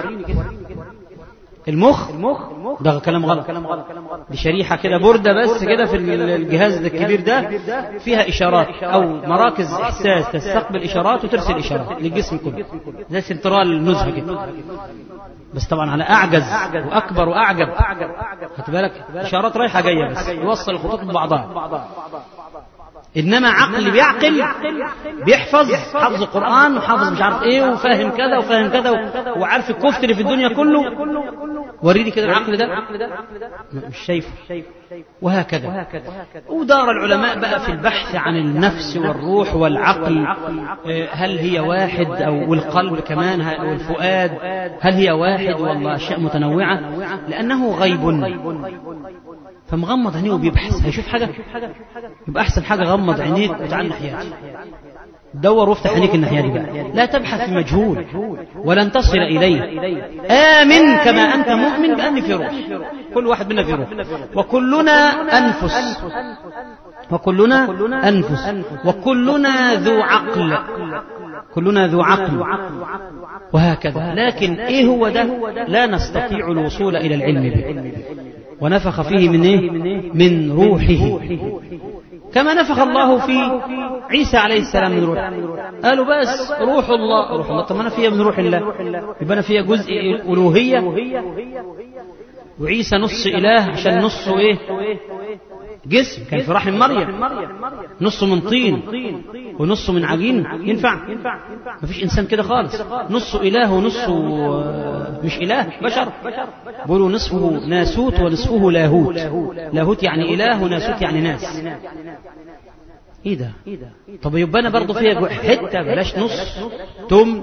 المخ ده كلام غلط دي شريحة كده بردة بس كده في الجهاز الكبير ده فيها إشارات أو مراكز إحساس تستقبل إشارات وترسل إشارات للجسم كله زي سنترال النزهة كده بس طبعا على أعجز وأكبر وأعجب خد بالك إشارات رايحة جاية بس يوصل الخطوط ببعضها انما عقل بيعقل بيحفظ حفظ القران وحافظ مش عارف ايه وفاهم كذا وفاهم كذا وعارف الكفت اللي في الدنيا كله وريني كده العقل ده مش شايفه وهكذا ودار العلماء بقى في البحث عن النفس والروح والعقل هل هي واحد او والقلب كمان والفؤاد هل هي واحد والله اشياء متنوعه لانه غيب فمغمض عينيه وبيبحث هيشوف حاجة يبقى أحسن حاجة غمض عينيك وتعال ناحيتي دور وافتح عينيك الناحية دي بقى لا تبحث في مجهول ولن تصل إليه آمن كما أنت مؤمن بأن في روح كل واحد منا في روح وكلنا أنفس وكلنا أنفس وكلنا ذو عقل كلنا ذو عقل وهكذا لكن إيه هو ده لا نستطيع الوصول إلى العلم به ونفخ فيه من إيه؟ من روحه كما نفخ الله في عيسى عليه السلام من روحه قالوا بس روح الله روح الله طب أنا فيها من روح الله يبقى أنا فيها جزء ألوهية وعيسى نص إله عشان نصه إيه جسم كان في رحم مريم نصه من طين ونصه من عجين ينفع ما فيش إنسان كده خالص نصه إله ونصه مش إله بشر بيقولوا نصفه ناسوت ونصفه لاهوت لاهوت يعني إله وناسوت يعني ناس ايه ده طب يبقى انا برضه فيها حته بلاش نص تم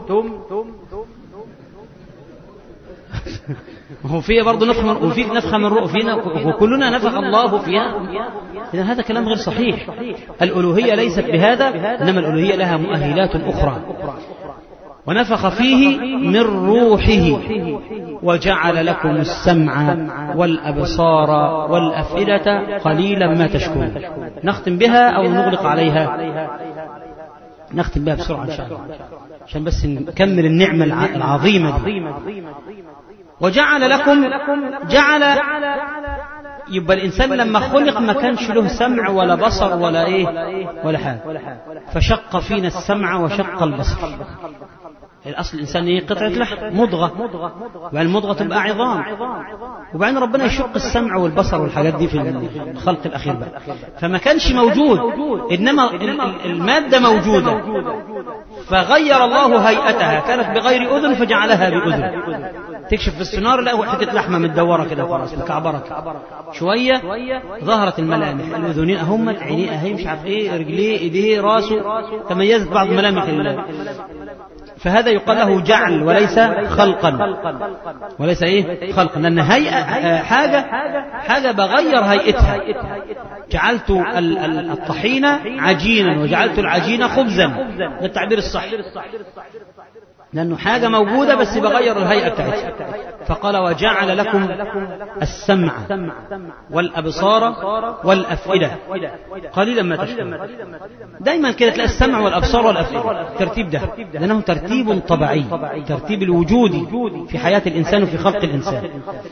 هو فيها برضه نفخ من وفيك نفخه من روح فينا وكلنا نفخ الله فيها اذا هذا كلام غير صحيح الالوهيه ليست بهذا انما الالوهيه لها مؤهلات اخرى ونفخ فيه من روحه وجعل لكم السمع والابصار والافئده قليلا ما تشكرون نختم بها او نغلق عليها نختم بها بسرعه ان شاء الله عشان بس نكمل النعمه العظيمه دي وجعل لكم جعل يبقى الإنسان لما خلق ما كانش له سمع ولا بصر ولا إيه ولا حاجة فشق فينا السمع وشق البصر الأصل الإنسان إيه قطعة لحم مضغة وبعدين المضغة تبقى عظام وبعدين ربنا يشق السمع والبصر والحاجات دي في الخلق الأخير بقى فما كانش موجود إنما المادة موجودة فغير الله هيئتها كانت بغير أذن فجعلها بأذن تكشف في السنار لا حتة لحمة متدورة كده خلاص مكعبرة شوية ظهرت الملامح الأذنين أهم عينيه أهي مش عارف إيه رجليه إيديه راسه تميزت بعض ملامح الله فهذا يقال له جعل وليس خلقا وليس ايه خلقا لان هيئه حاجه حاجه بغير هيئتها جعلت الطحين عجينا وجعلت العجين خبزا ده التعبير الصح لأنه حاجة موجودة بس بغير الهيئة بتاعتها فقال وجعل لكم السمع والأبصار والأفئدة قليلا ما تشكرون دايما كده تلاقي السمع والأبصار والأفئدة الترتيب ده لأنه ترتيب طبيعي ترتيب الوجودي في حياة الإنسان وفي خلق الإنسان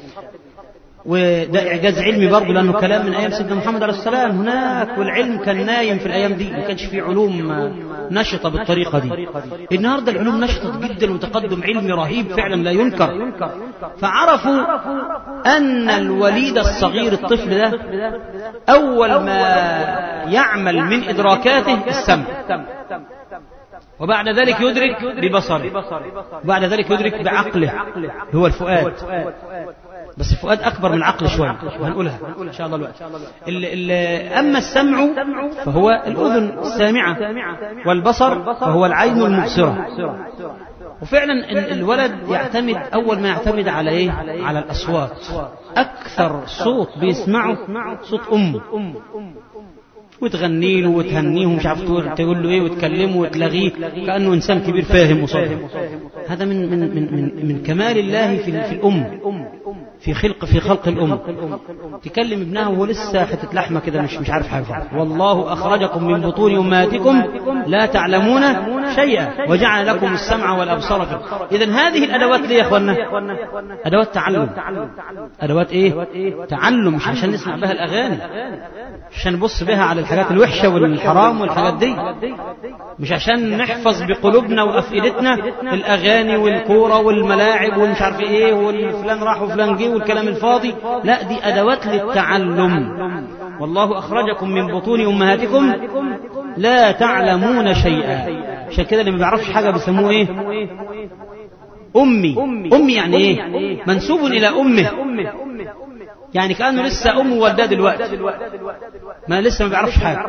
وده إعجاز علمي برضه لأنه كلام من أيام سيدنا محمد عليه السلام هناك والعلم كان نايم في الأيام دي ما كانش فيه علوم نشطة بالطريقة دي النهاردة العلوم نشطت جدا وتقدم علمي رهيب فعلا لا ينكر فعرفوا أن الوليد الصغير الطفل ده أول ما يعمل من إدراكاته السمع وبعد ذلك يدرك ببصره وبعد ذلك يدرك بعقله هو الفؤاد بس الفؤاد أكبر من العقل شوية وهنقولها إن شاء الله الوقت ال ال أما السمع فهو الأذن السامعة والبصر فهو العين المبصرة وفعلا الولد يعتمد أول ما يعتمد على إيه على الأصوات أكثر صوت بيسمعه صوت أمه وتغني له وتهنيه ومش عارف تقول له ايه وتكلمه وتلغيه كانه انسان كبير فاهم وصادق هذا من من من من, من كمال الله في في الام في خلق في خلق الام تكلم ابنها وهو لسه حته لحمه كده مش مش عارف حاجه والله اخرجكم من بطون امهاتكم لا تعلمون شيئا وجعل لكم السمع والابصار اذا هذه الادوات ليه يا اخوانا ادوات تعلم ادوات ايه تعلم مش عشان نسمع بها الاغاني عشان نبص بها على الحاجات الوحشه والحرام والحاجات دي مش عشان نحفظ بقلوبنا وافئدتنا الاغاني والكوره والملاعب والمش عارف ايه والفلان راح وفلان جه والكلام الفاضي لا دي ادوات للتعلم والله اخرجكم من بطون امهاتكم لا تعلمون شيئا عشان كده اللي ما بيعرفش حاجه بيسموه ايه امي امي يعني ايه منسوب الى امه يعني كانه لسه امه والداه دلوقتي ما لسه ما بيعرفش حاجه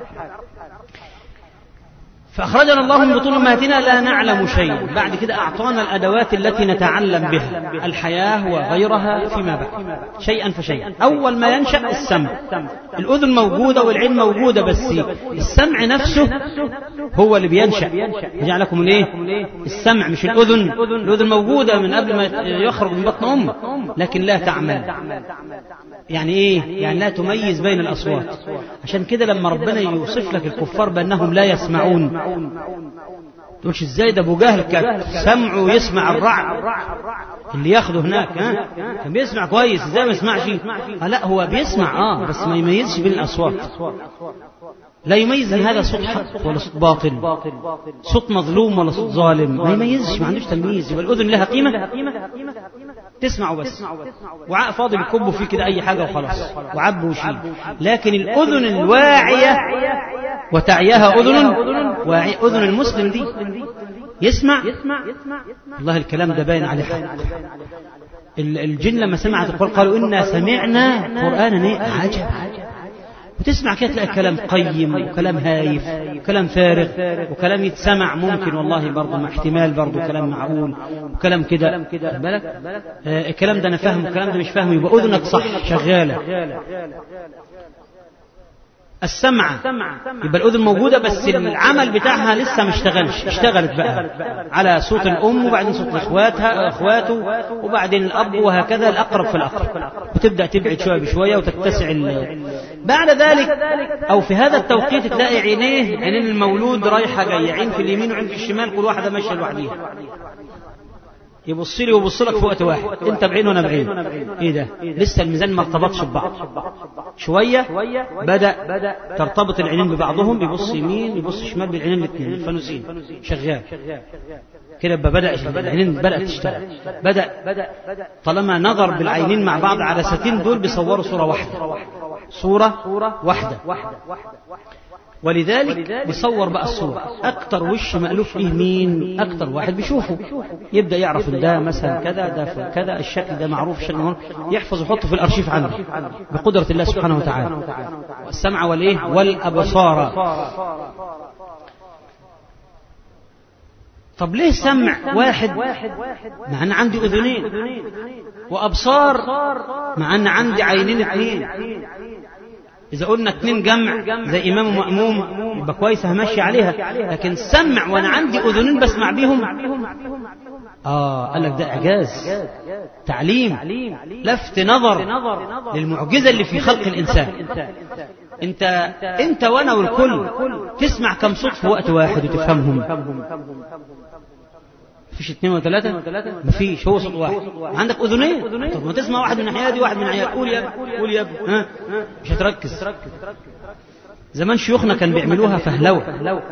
فأخرجنا الله من بطون أمهاتنا لا نعلم شيئا بعد كده أعطانا الأدوات التي نتعلم بها الحياة وغيرها فيما بعد شيئا فشيئا أول ما ينشأ السمع الأذن موجودة والعين موجودة بس السمع نفسه هو اللي بينشأ يجعلكم الايه السمع مش الأذن الأذن موجودة من قبل ما يخرج من بطن أمه لكن لا تعمل يعني ايه يعني لا تميز بين الأصوات عشان كده لما ربنا يوصف لك الكفار بأنهم لا يسمعون تقولش ازاي ده ابو جهل كان سمعه يسمع الرعد اللي ياخده هناك ها كان بيسمع كويس ازاي ما يسمعش آه لا هو بيسمع اه بس ما يميزش بين الاصوات لا يميز ان هذا صوت حق ولا صوت باطل صوت مظلوم ولا صوت ظالم ما يميزش ما عندوش تمييز يبقى الاذن لها قيمه تسمعه بس وعاء فاضي بيكبوا فيه كده اي حاجه وخلاص وعب وشيل لكن الاذن الواعيه وتعياها اذن واعي اذن المسلم دي يسمع والله الكلام ده باين عليه حق الجن لما سمعت القرآن قالوا إنا سمعنا قرآنا إيه عجب وتسمع كده تلاقي كلام قيم وكلام هايف وكلام فارغ وكلام يتسمع ممكن والله برضه مع احتمال برضه كلام معقول وكلام كده بالك آه الكلام ده انا فاهم الكلام ده مش فاهم يبقى اذنك صح شغاله السمع يبقى الأذن موجودة بس العمل بتاعها لسه ما اشتغلش اشتغلت بقى على صوت الأم وبعدين صوت إخواتها إخواته وبعدين الأب وهكذا الأقرب في الأقرب وتبدأ تبعد شوية بشوية وتتسع بعد ذلك أو في هذا التوقيت تلاقي عينيه عينين المولود رايحة جاية عين في اليمين وعين في الشمال كل واحدة ماشية لوحديها يبص لي ويبص لك في وقت واحد انت بعين وانا بعين ايه ده لسه الميزان ما ارتبطش ببعض شويه بدا ترتبط العينين ببعضهم بيبص يمين يبص شمال بالعينين الاثنين الفانوسين شغال كده بدا العينين بدات تشتغل بدا طالما نظر بالعينين مع بعض على ساتين دول بيصوروا صوره واحده صوره واحده ولذلك بيصور بقى الصورة أكتر وش مألوف ليه مين أكتر واحد بيشوفه يبدأ يعرف إن ده مثلا كذا ده كذا الشكل ده معروف الشكل معروف يحفظ ويحطه في الأرشيف عنده بقدرة الله سبحانه وتعالى والسمع والإيه والأبصار طب ليه سمع واحد مع أن عندي أذنين وأبصار مع أن عندي عينين اثنين إذا قلنا اتنين جمع زي إمام ومأموم يبقى كويس همشي عليها لكن سمع وأنا عندي أذنين بسمع بيهم آه قال لك ده إعجاز تعليم لفت نظر للمعجزة اللي في خلق الإنسان انت انت وانا والكل تسمع كم صوت في وقت واحد وتفهمهم مفيش اثنين وثلاثة مفيش هو صوت واحد عندك اذنين طب ما تسمع واحد من الناحية دي واحد من الناحية قول يا ابني قول يا ابني ها مش هتركز زمان شيوخنا كان بيعملوها فهلوة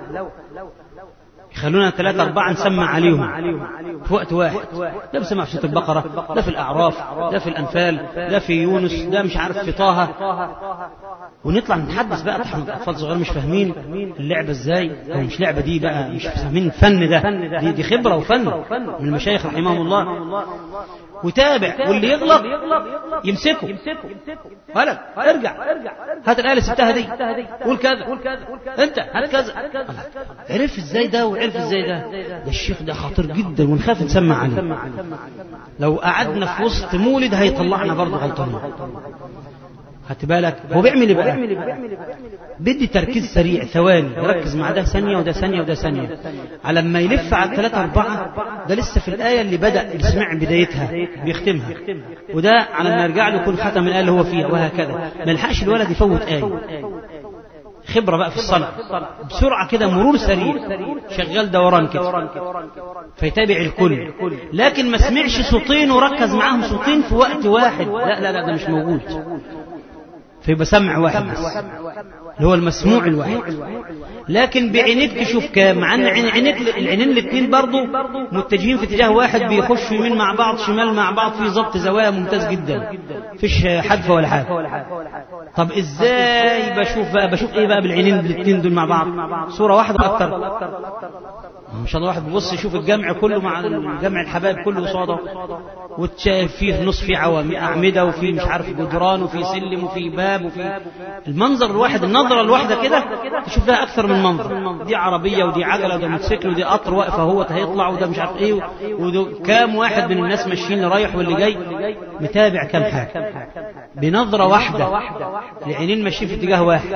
يخلونا ثلاثة أربعة نسمع عليهم في وقت واحد ده بسمع في سورة البقرة ده في الأعراف ده في الأنفال ده في يونس ده مش عارف في طه ونطلع نتحدث بقى احنا اطفال صغار مش فاهمين اللعبه ازاي او مش لعبه دي بقى مش فاهمين الفن ده دي, دي خبره وفن من المشايخ رحمهم الله وتابع واللي يغلط يمسكه ولد ارجع هات الايه اللي سبتها دي قول كذا انت هات كذا عرف ازاي ده وعرف ازاي ده ده الشيخ ده خطير جدا ونخاف نسمع عليه لو قعدنا في وسط مولد هيطلعنا برضه غلطانين خدت بالك هو بيعمل ايه بقى بدي تركيز سريع ثواني يركز مع ده ثانيه وده ثانيه وده ثانيه على ما يلف على الثلاثة أربعة ده لسه في الآية اللي بدأ يسمع بدايتها بيختمها وده على ما يرجع له يكون ختم الآية اللي هو فيها وهكذا ما يلحقش الولد يفوت آية خبرة بقى في الصنع بسرعة كده مرور سريع شغال دوران كده فيتابع الكل لكن ما سمعش صوتين وركز معاهم صوتين في وقت واحد لا لا لا ده مش موجود فيبقى سمع واحد بس اللي هو المسموع الواحد لكن بعينيك تشوف كام مع ان عينيك العينين الاثنين برضه متجهين في اتجاه واحد بيخشوا يمين مع بعض شمال مع بعض في ضبط زوايا ممتاز جدا فيش حدفه ولا حاجه طب ازاي بشوف بقى بشوف ايه بقى بالعينين الاثنين دول مع بعض صوره واحده اكتر ما شاء الله واحد بيبص يشوف الجمع كله مع الجمع الحبايب كله قصاده وتشايف فيه نص في عوامي أعمدة وفي مش عارف جدران وفي سلم وفي باب وفي المنظر الواحد النظرة الواحدة كده تشوف فيها أكثر من منظر دي عربية ودي عجلة وده موتوسيكل ودي قطر واقف اهو هيطلع وده مش عارف ايه وده كام واحد من الناس ماشيين اللي رايح واللي جاي متابع كام حاجة بنظرة واحدة العينين ماشيين في اتجاه واحد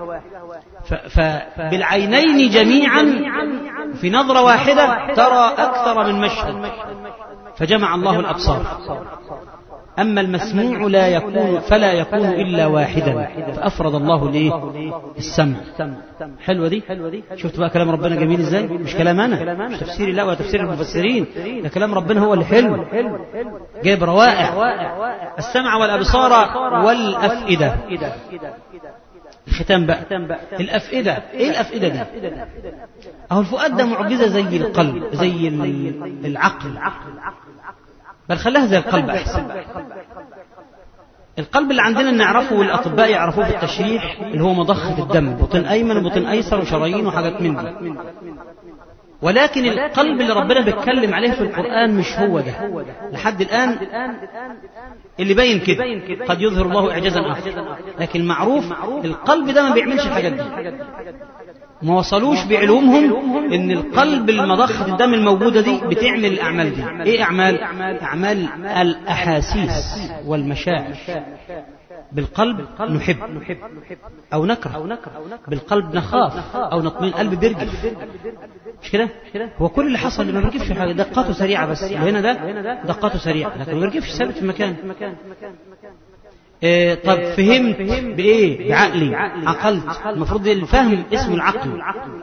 فبالعينين جميعا في نظرة واحدة ترى أكثر من مشهد فجمع الله الأبصار أما المسموع لا يكون فلا يكون إلا واحدا فأفرض الله ليه السمع حلوة دي شفت بقى كلام ربنا جميل ازاي مش كلام أنا مش تفسيري لا ولا تفسير المفسرين ده كلام ربنا هو اللي حلو جايب روائع السمع والأبصار والأفئدة الختام بقى الأفئدة إيه الأفئدة دي أهو الفؤاد ده معجزة زي القلب زي العقل بل خلاها زي القلب أحسن القلب اللي عندنا نعرفه والأطباء يعرفوه في التشريح اللي هو مضخة الدم بطن أيمن وبطن أيسر وشرايين وحاجات من دي ولكن القلب اللي ربنا بيتكلم عليه في القرآن مش هو ده لحد الآن اللي باين كده قد يظهر الله إعجازا آخر لكن معروف القلب ده ما بيعملش الحاجات دي ما وصلوش بعلومهم ان القلب المضخة الدم الموجودة دي بتعمل الاعمال دي ايه اعمال اعمال الاحاسيس والمشاعر بالقلب نحب او نكره بالقلب نخاف او نطمئن القلب بيرجف مش كده هو كل اللي حصل ما بيرجفش حاجه دقاته سريعه بس هنا ده دقاته سريعه لكن ما بيرجفش ثابت في مكان إيه طب فهمت بايه بعقلي عقلت المفروض الفهم اسمه العقل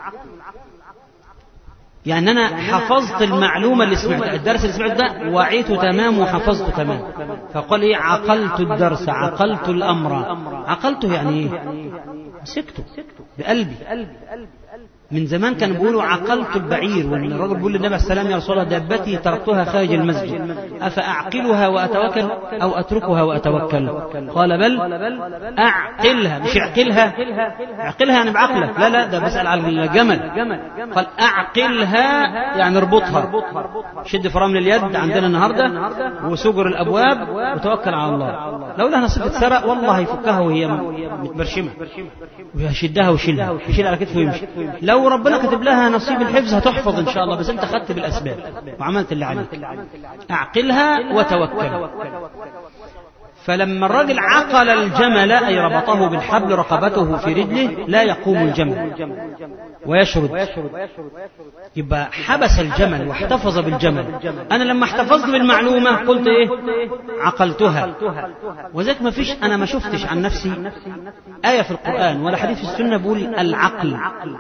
يعني انا حفظت المعلومة اللي سمعتها الدرس اللي سمعته ده وعيته تمام وحفظته تمام فقال ايه عقلت الدرس عقلت الامر عقلته يعني ايه مسكته بقلبي من زمان كانوا بيقولوا عقلت البعير وان الرجل بيقول للنبي عليه السلام يا رسول الله دابتي تركتها خارج المسجد افاعقلها واتوكل او اتركها واتوكل قال بل اعقلها مش اعقلها اعقلها يعني بعقلك لا لا ده بسال على الجمل قال اعقلها يعني اربطها شد فرامل اليد عندنا النهارده وسجر الابواب وتوكل على الله لو لها نصيب تتسرق والله يفكها وهي متبرشمه ويشدها ويشيلها يشيل على كتفه ويمشي لو ربنا كتب لها نصيب الحفظ هتحفظ ان شاء الله بس انت خدت بالاسباب وعملت اللي عليك اعقلها وتوكل فلما الرجل عقل الجمل أي ربطه بالحبل رقبته في رجله لا يقوم الجمل ويشرد يبقى حبس الجمل واحتفظ بالجمل أنا لما احتفظت بالمعلومة قلت إيه عقلتها وذلك ما فيش أنا ما شفتش عن نفسي آية في القرآن ولا حديث في السنة بيقول العقل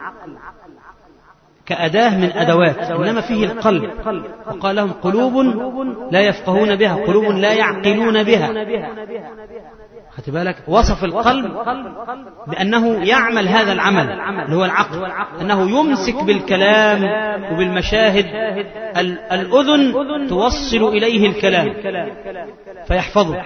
كأداة من أدوات إنما فيه القلب وقال لهم قلوب لا يفقهون بها قلوب لا يعقلون بها خدت بالك وصف القلب بأنه يعمل هذا العمل اللي هو العقل أنه يمسك بالكلام وبالمشاهد الأذن توصل إليه الكلام فيحفظه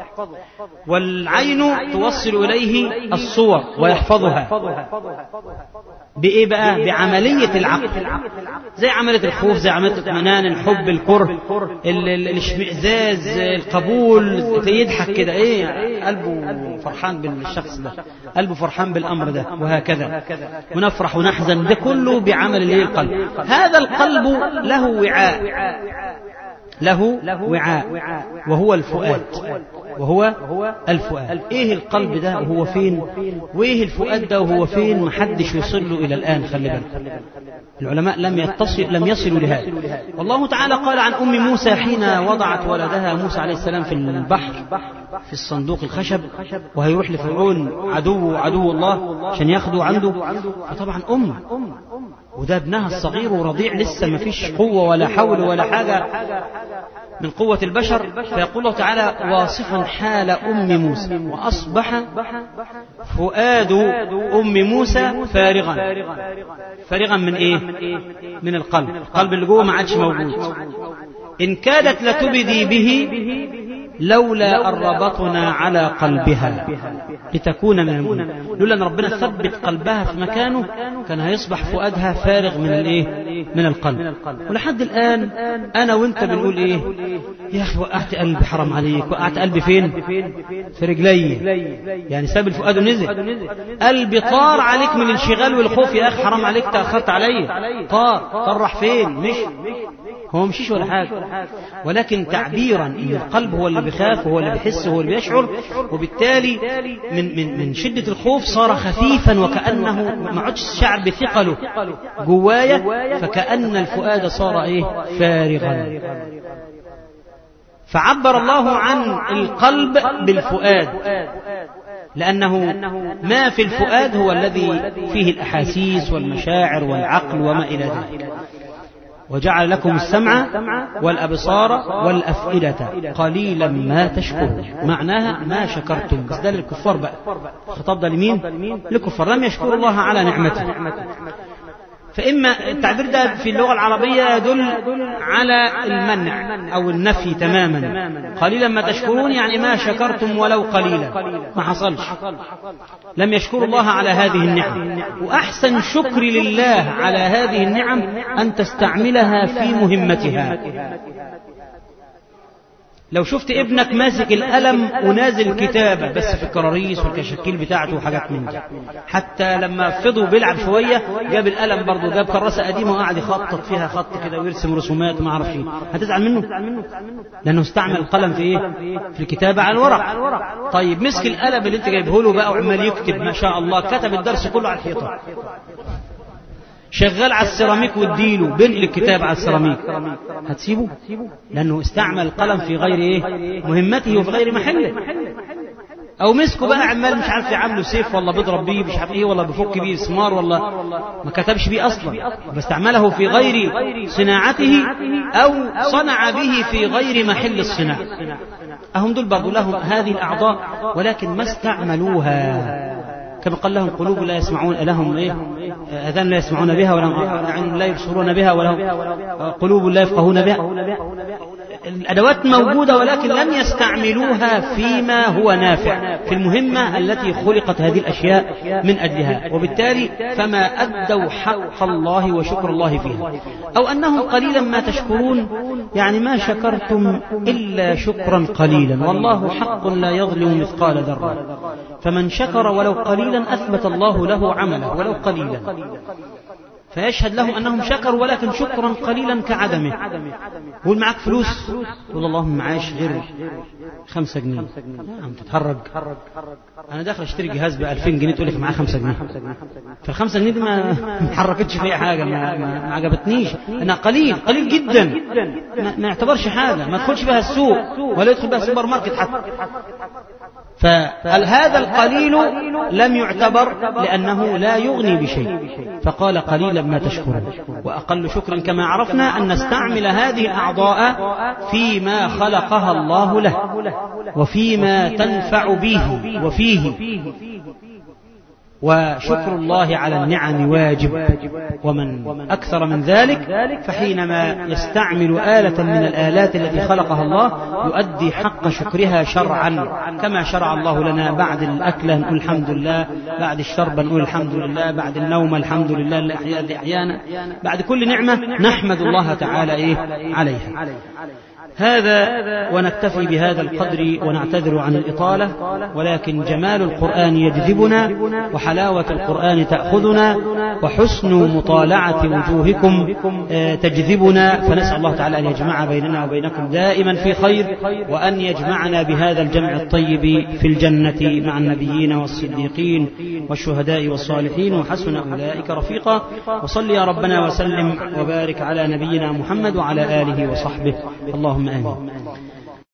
والعين توصل إليه الصور ويحفظها بإيه بقى بعملية العقل زي عملية الخوف زي عملية الاطمئنان الحب الكره الاشمئزاز القبول يضحك كده ايه قلبه فرحان بالشخص ده قلبه فرحان بالامر ده وهكذا ونفرح ونحزن ده كله بعمل الايه القلب هذا القلب له وعاء له وعاء وهو الفؤاد وهو الفؤاد ايه القلب ده وهو فين وايه الفؤاد ده وهو فين محدش يوصل له الى الان خلي بالك العلماء لم يتصل لم يصلوا لهذا والله تعالى قال عن ام موسى حين وضعت ولدها موسى عليه السلام في البحر في الصندوق الخشب وهيروح لفرعون عدو عدو الله عشان ياخده عنده فطبعا ام وده ابنها الصغير ورضيع لسه ما فيش قوة ولا حول ولا حاجة من قوة البشر فيقول الله تعالى واصفا حال أم موسى وأصبح فؤاد أم موسى فارغا فارغا من إيه من القلب القلب اللي جوه ما عادش موجود إن كادت لتبدي به لولا أن ربطنا على قلبها لتكون من المؤمنين لولا أن ربنا ثبت قلبها في مكانه كان هيصبح فؤادها فارغ من الايه من القلب ولحد الآن أنا وأنت بنقول إيه يا أخي وقعت قلبي حرام عليك وقعت قلبي فين في رجلي يعني ساب الفؤاد ونزل قلبي طار عليك من الانشغال والخوف يا أخي حرام عليك تأخرت علي طار طار راح فين مش هو مشيش ولا حاجة ولكن تعبيرا ان القلب هو اللي بيخاف وهو اللي بيحس وهو اللي بيشعر وبالتالي من من من شدة الخوف صار خفيفا وكأنه ما عادش شعر بثقله جوايا فكأن الفؤاد صار ايه فارغا فعبر الله عن القلب بالفؤاد لأنه ما في الفؤاد هو الذي فيه الأحاسيس والمشاعر والعقل وما إلى ذلك وجعل لكم السمع والأبصار والأفئدة قليلا ما تشكرون معناها ما شكرتم بس ده للكفار بقى الخطاب ده لمين للكفار لم يشكروا الله على نعمته فإما التعبير ده في اللغة العربية يدل على المنع أو النفي تماما قليلا ما تشكرون يعني ما شكرتم ولو قليلا ما حصلش لم يشكروا الله على هذه النعم وأحسن شكر لله على هذه النعم أن تستعملها في مهمتها لو شفت ابنك ماسك القلم ونازل كتابة بس في الكراريس والكشاكيل بتاعته وحاجات من دي حتى لما فضوا بيلعب شوية جاب القلم برضه جاب كراسة قديمة وقعد يخطط فيها خط كده ويرسم رسومات ما اعرفش ايه هتزعل منه لأنه استعمل القلم في ايه في الكتابة على الورق طيب مسك القلم اللي انت جايبه له بقى وعمال يكتب ما شاء الله كتب الدرس كله على الحيطة شغال على السيراميك واديله بنقل الكتاب على السيراميك هتسيبه لانه استعمل القلم في غير ايه مهمته وفي غير محله او مسكه بقى عمال مش عارف يعمله سيف ولا بيضرب بيه مش عارف ايه ولا بيفك بيه مسمار ولا ما كتبش بيه اصلا باستعمله في غير صناعته او صنع به في غير محل الصناعه اهم دول برضو لهم هذه الاعضاء ولكن ما استعملوها كما قال لهم قلوب لا يسمعون لهم ايه اذان لا يسمعون بها ولهم عين لا يبصرون بها ولهم قلوب لا يفقهون بها الادوات موجوده ولكن لم يستعملوها فيما هو نافع في المهمه التي خلقت هذه الاشياء من اجلها وبالتالي فما ادوا حق الله وشكر الله فيها او انهم قليلا ما تشكرون يعني ما شكرتم الا شكرا قليلا والله حق لا يظلم مثقال ذره فمن شكر ولو قليلا اثبت الله له عمله ولو قليلا فيشهد له أنهم شكروا ولكن شكرا قليلا كعدمه يقول معك فلوس تقول اللهم معاش غير خمسة جنيه نعم تتهرج أنا داخل أشتري جهاز ب 2000 جنيه تقول لك معاه خمسة جنيه فالخمسة جنيه دي ما ما حركتش في حاجة ما, ما, ما عجبتنيش أنا قليل قليل جدا ما, ما يعتبرش حاجة ما يدخلش بها السوق ولا يدخل بها السوبر ماركت حتى فهذا القليل لم يعتبر لأنه لا يغني بشيء فقال قليلا ما تشكرون وأقل شكر كما عرفنا أن نستعمل هذه الأعضاء فيما خلقها الله له وفيما تنفع به وفيه وشكر الله على النعم واجب ومن أكثر من ذلك فحينما يستعمل آلة من الآلات التي خلقها الله يؤدي حق شكرها شرعا كما شرع الله لنا بعد الأكلة نقول الحمد لله بعد الشرب نقول الحمد لله بعد النوم الحمد لله الأحياء أحيانا بعد كل نعمة نحمد الله تعالى إيه عليها هذا ونكتفي بهذا القدر ونعتذر عن الإطالة ولكن جمال القرآن يجذبنا وحلاوة القرآن تأخذنا وحسن مطالعة وجوهكم تجذبنا فنسأل الله تعالى أن يجمع بيننا وبينكم دائما في خير وأن يجمعنا بهذا الجمع الطيب في الجنة مع النبيين والصديقين والشهداء والصالحين وحسن أولئك رفيقا وصل يا ربنا وسلم وبارك على نبينا محمد وعلى آله وصحبه اللهم آمين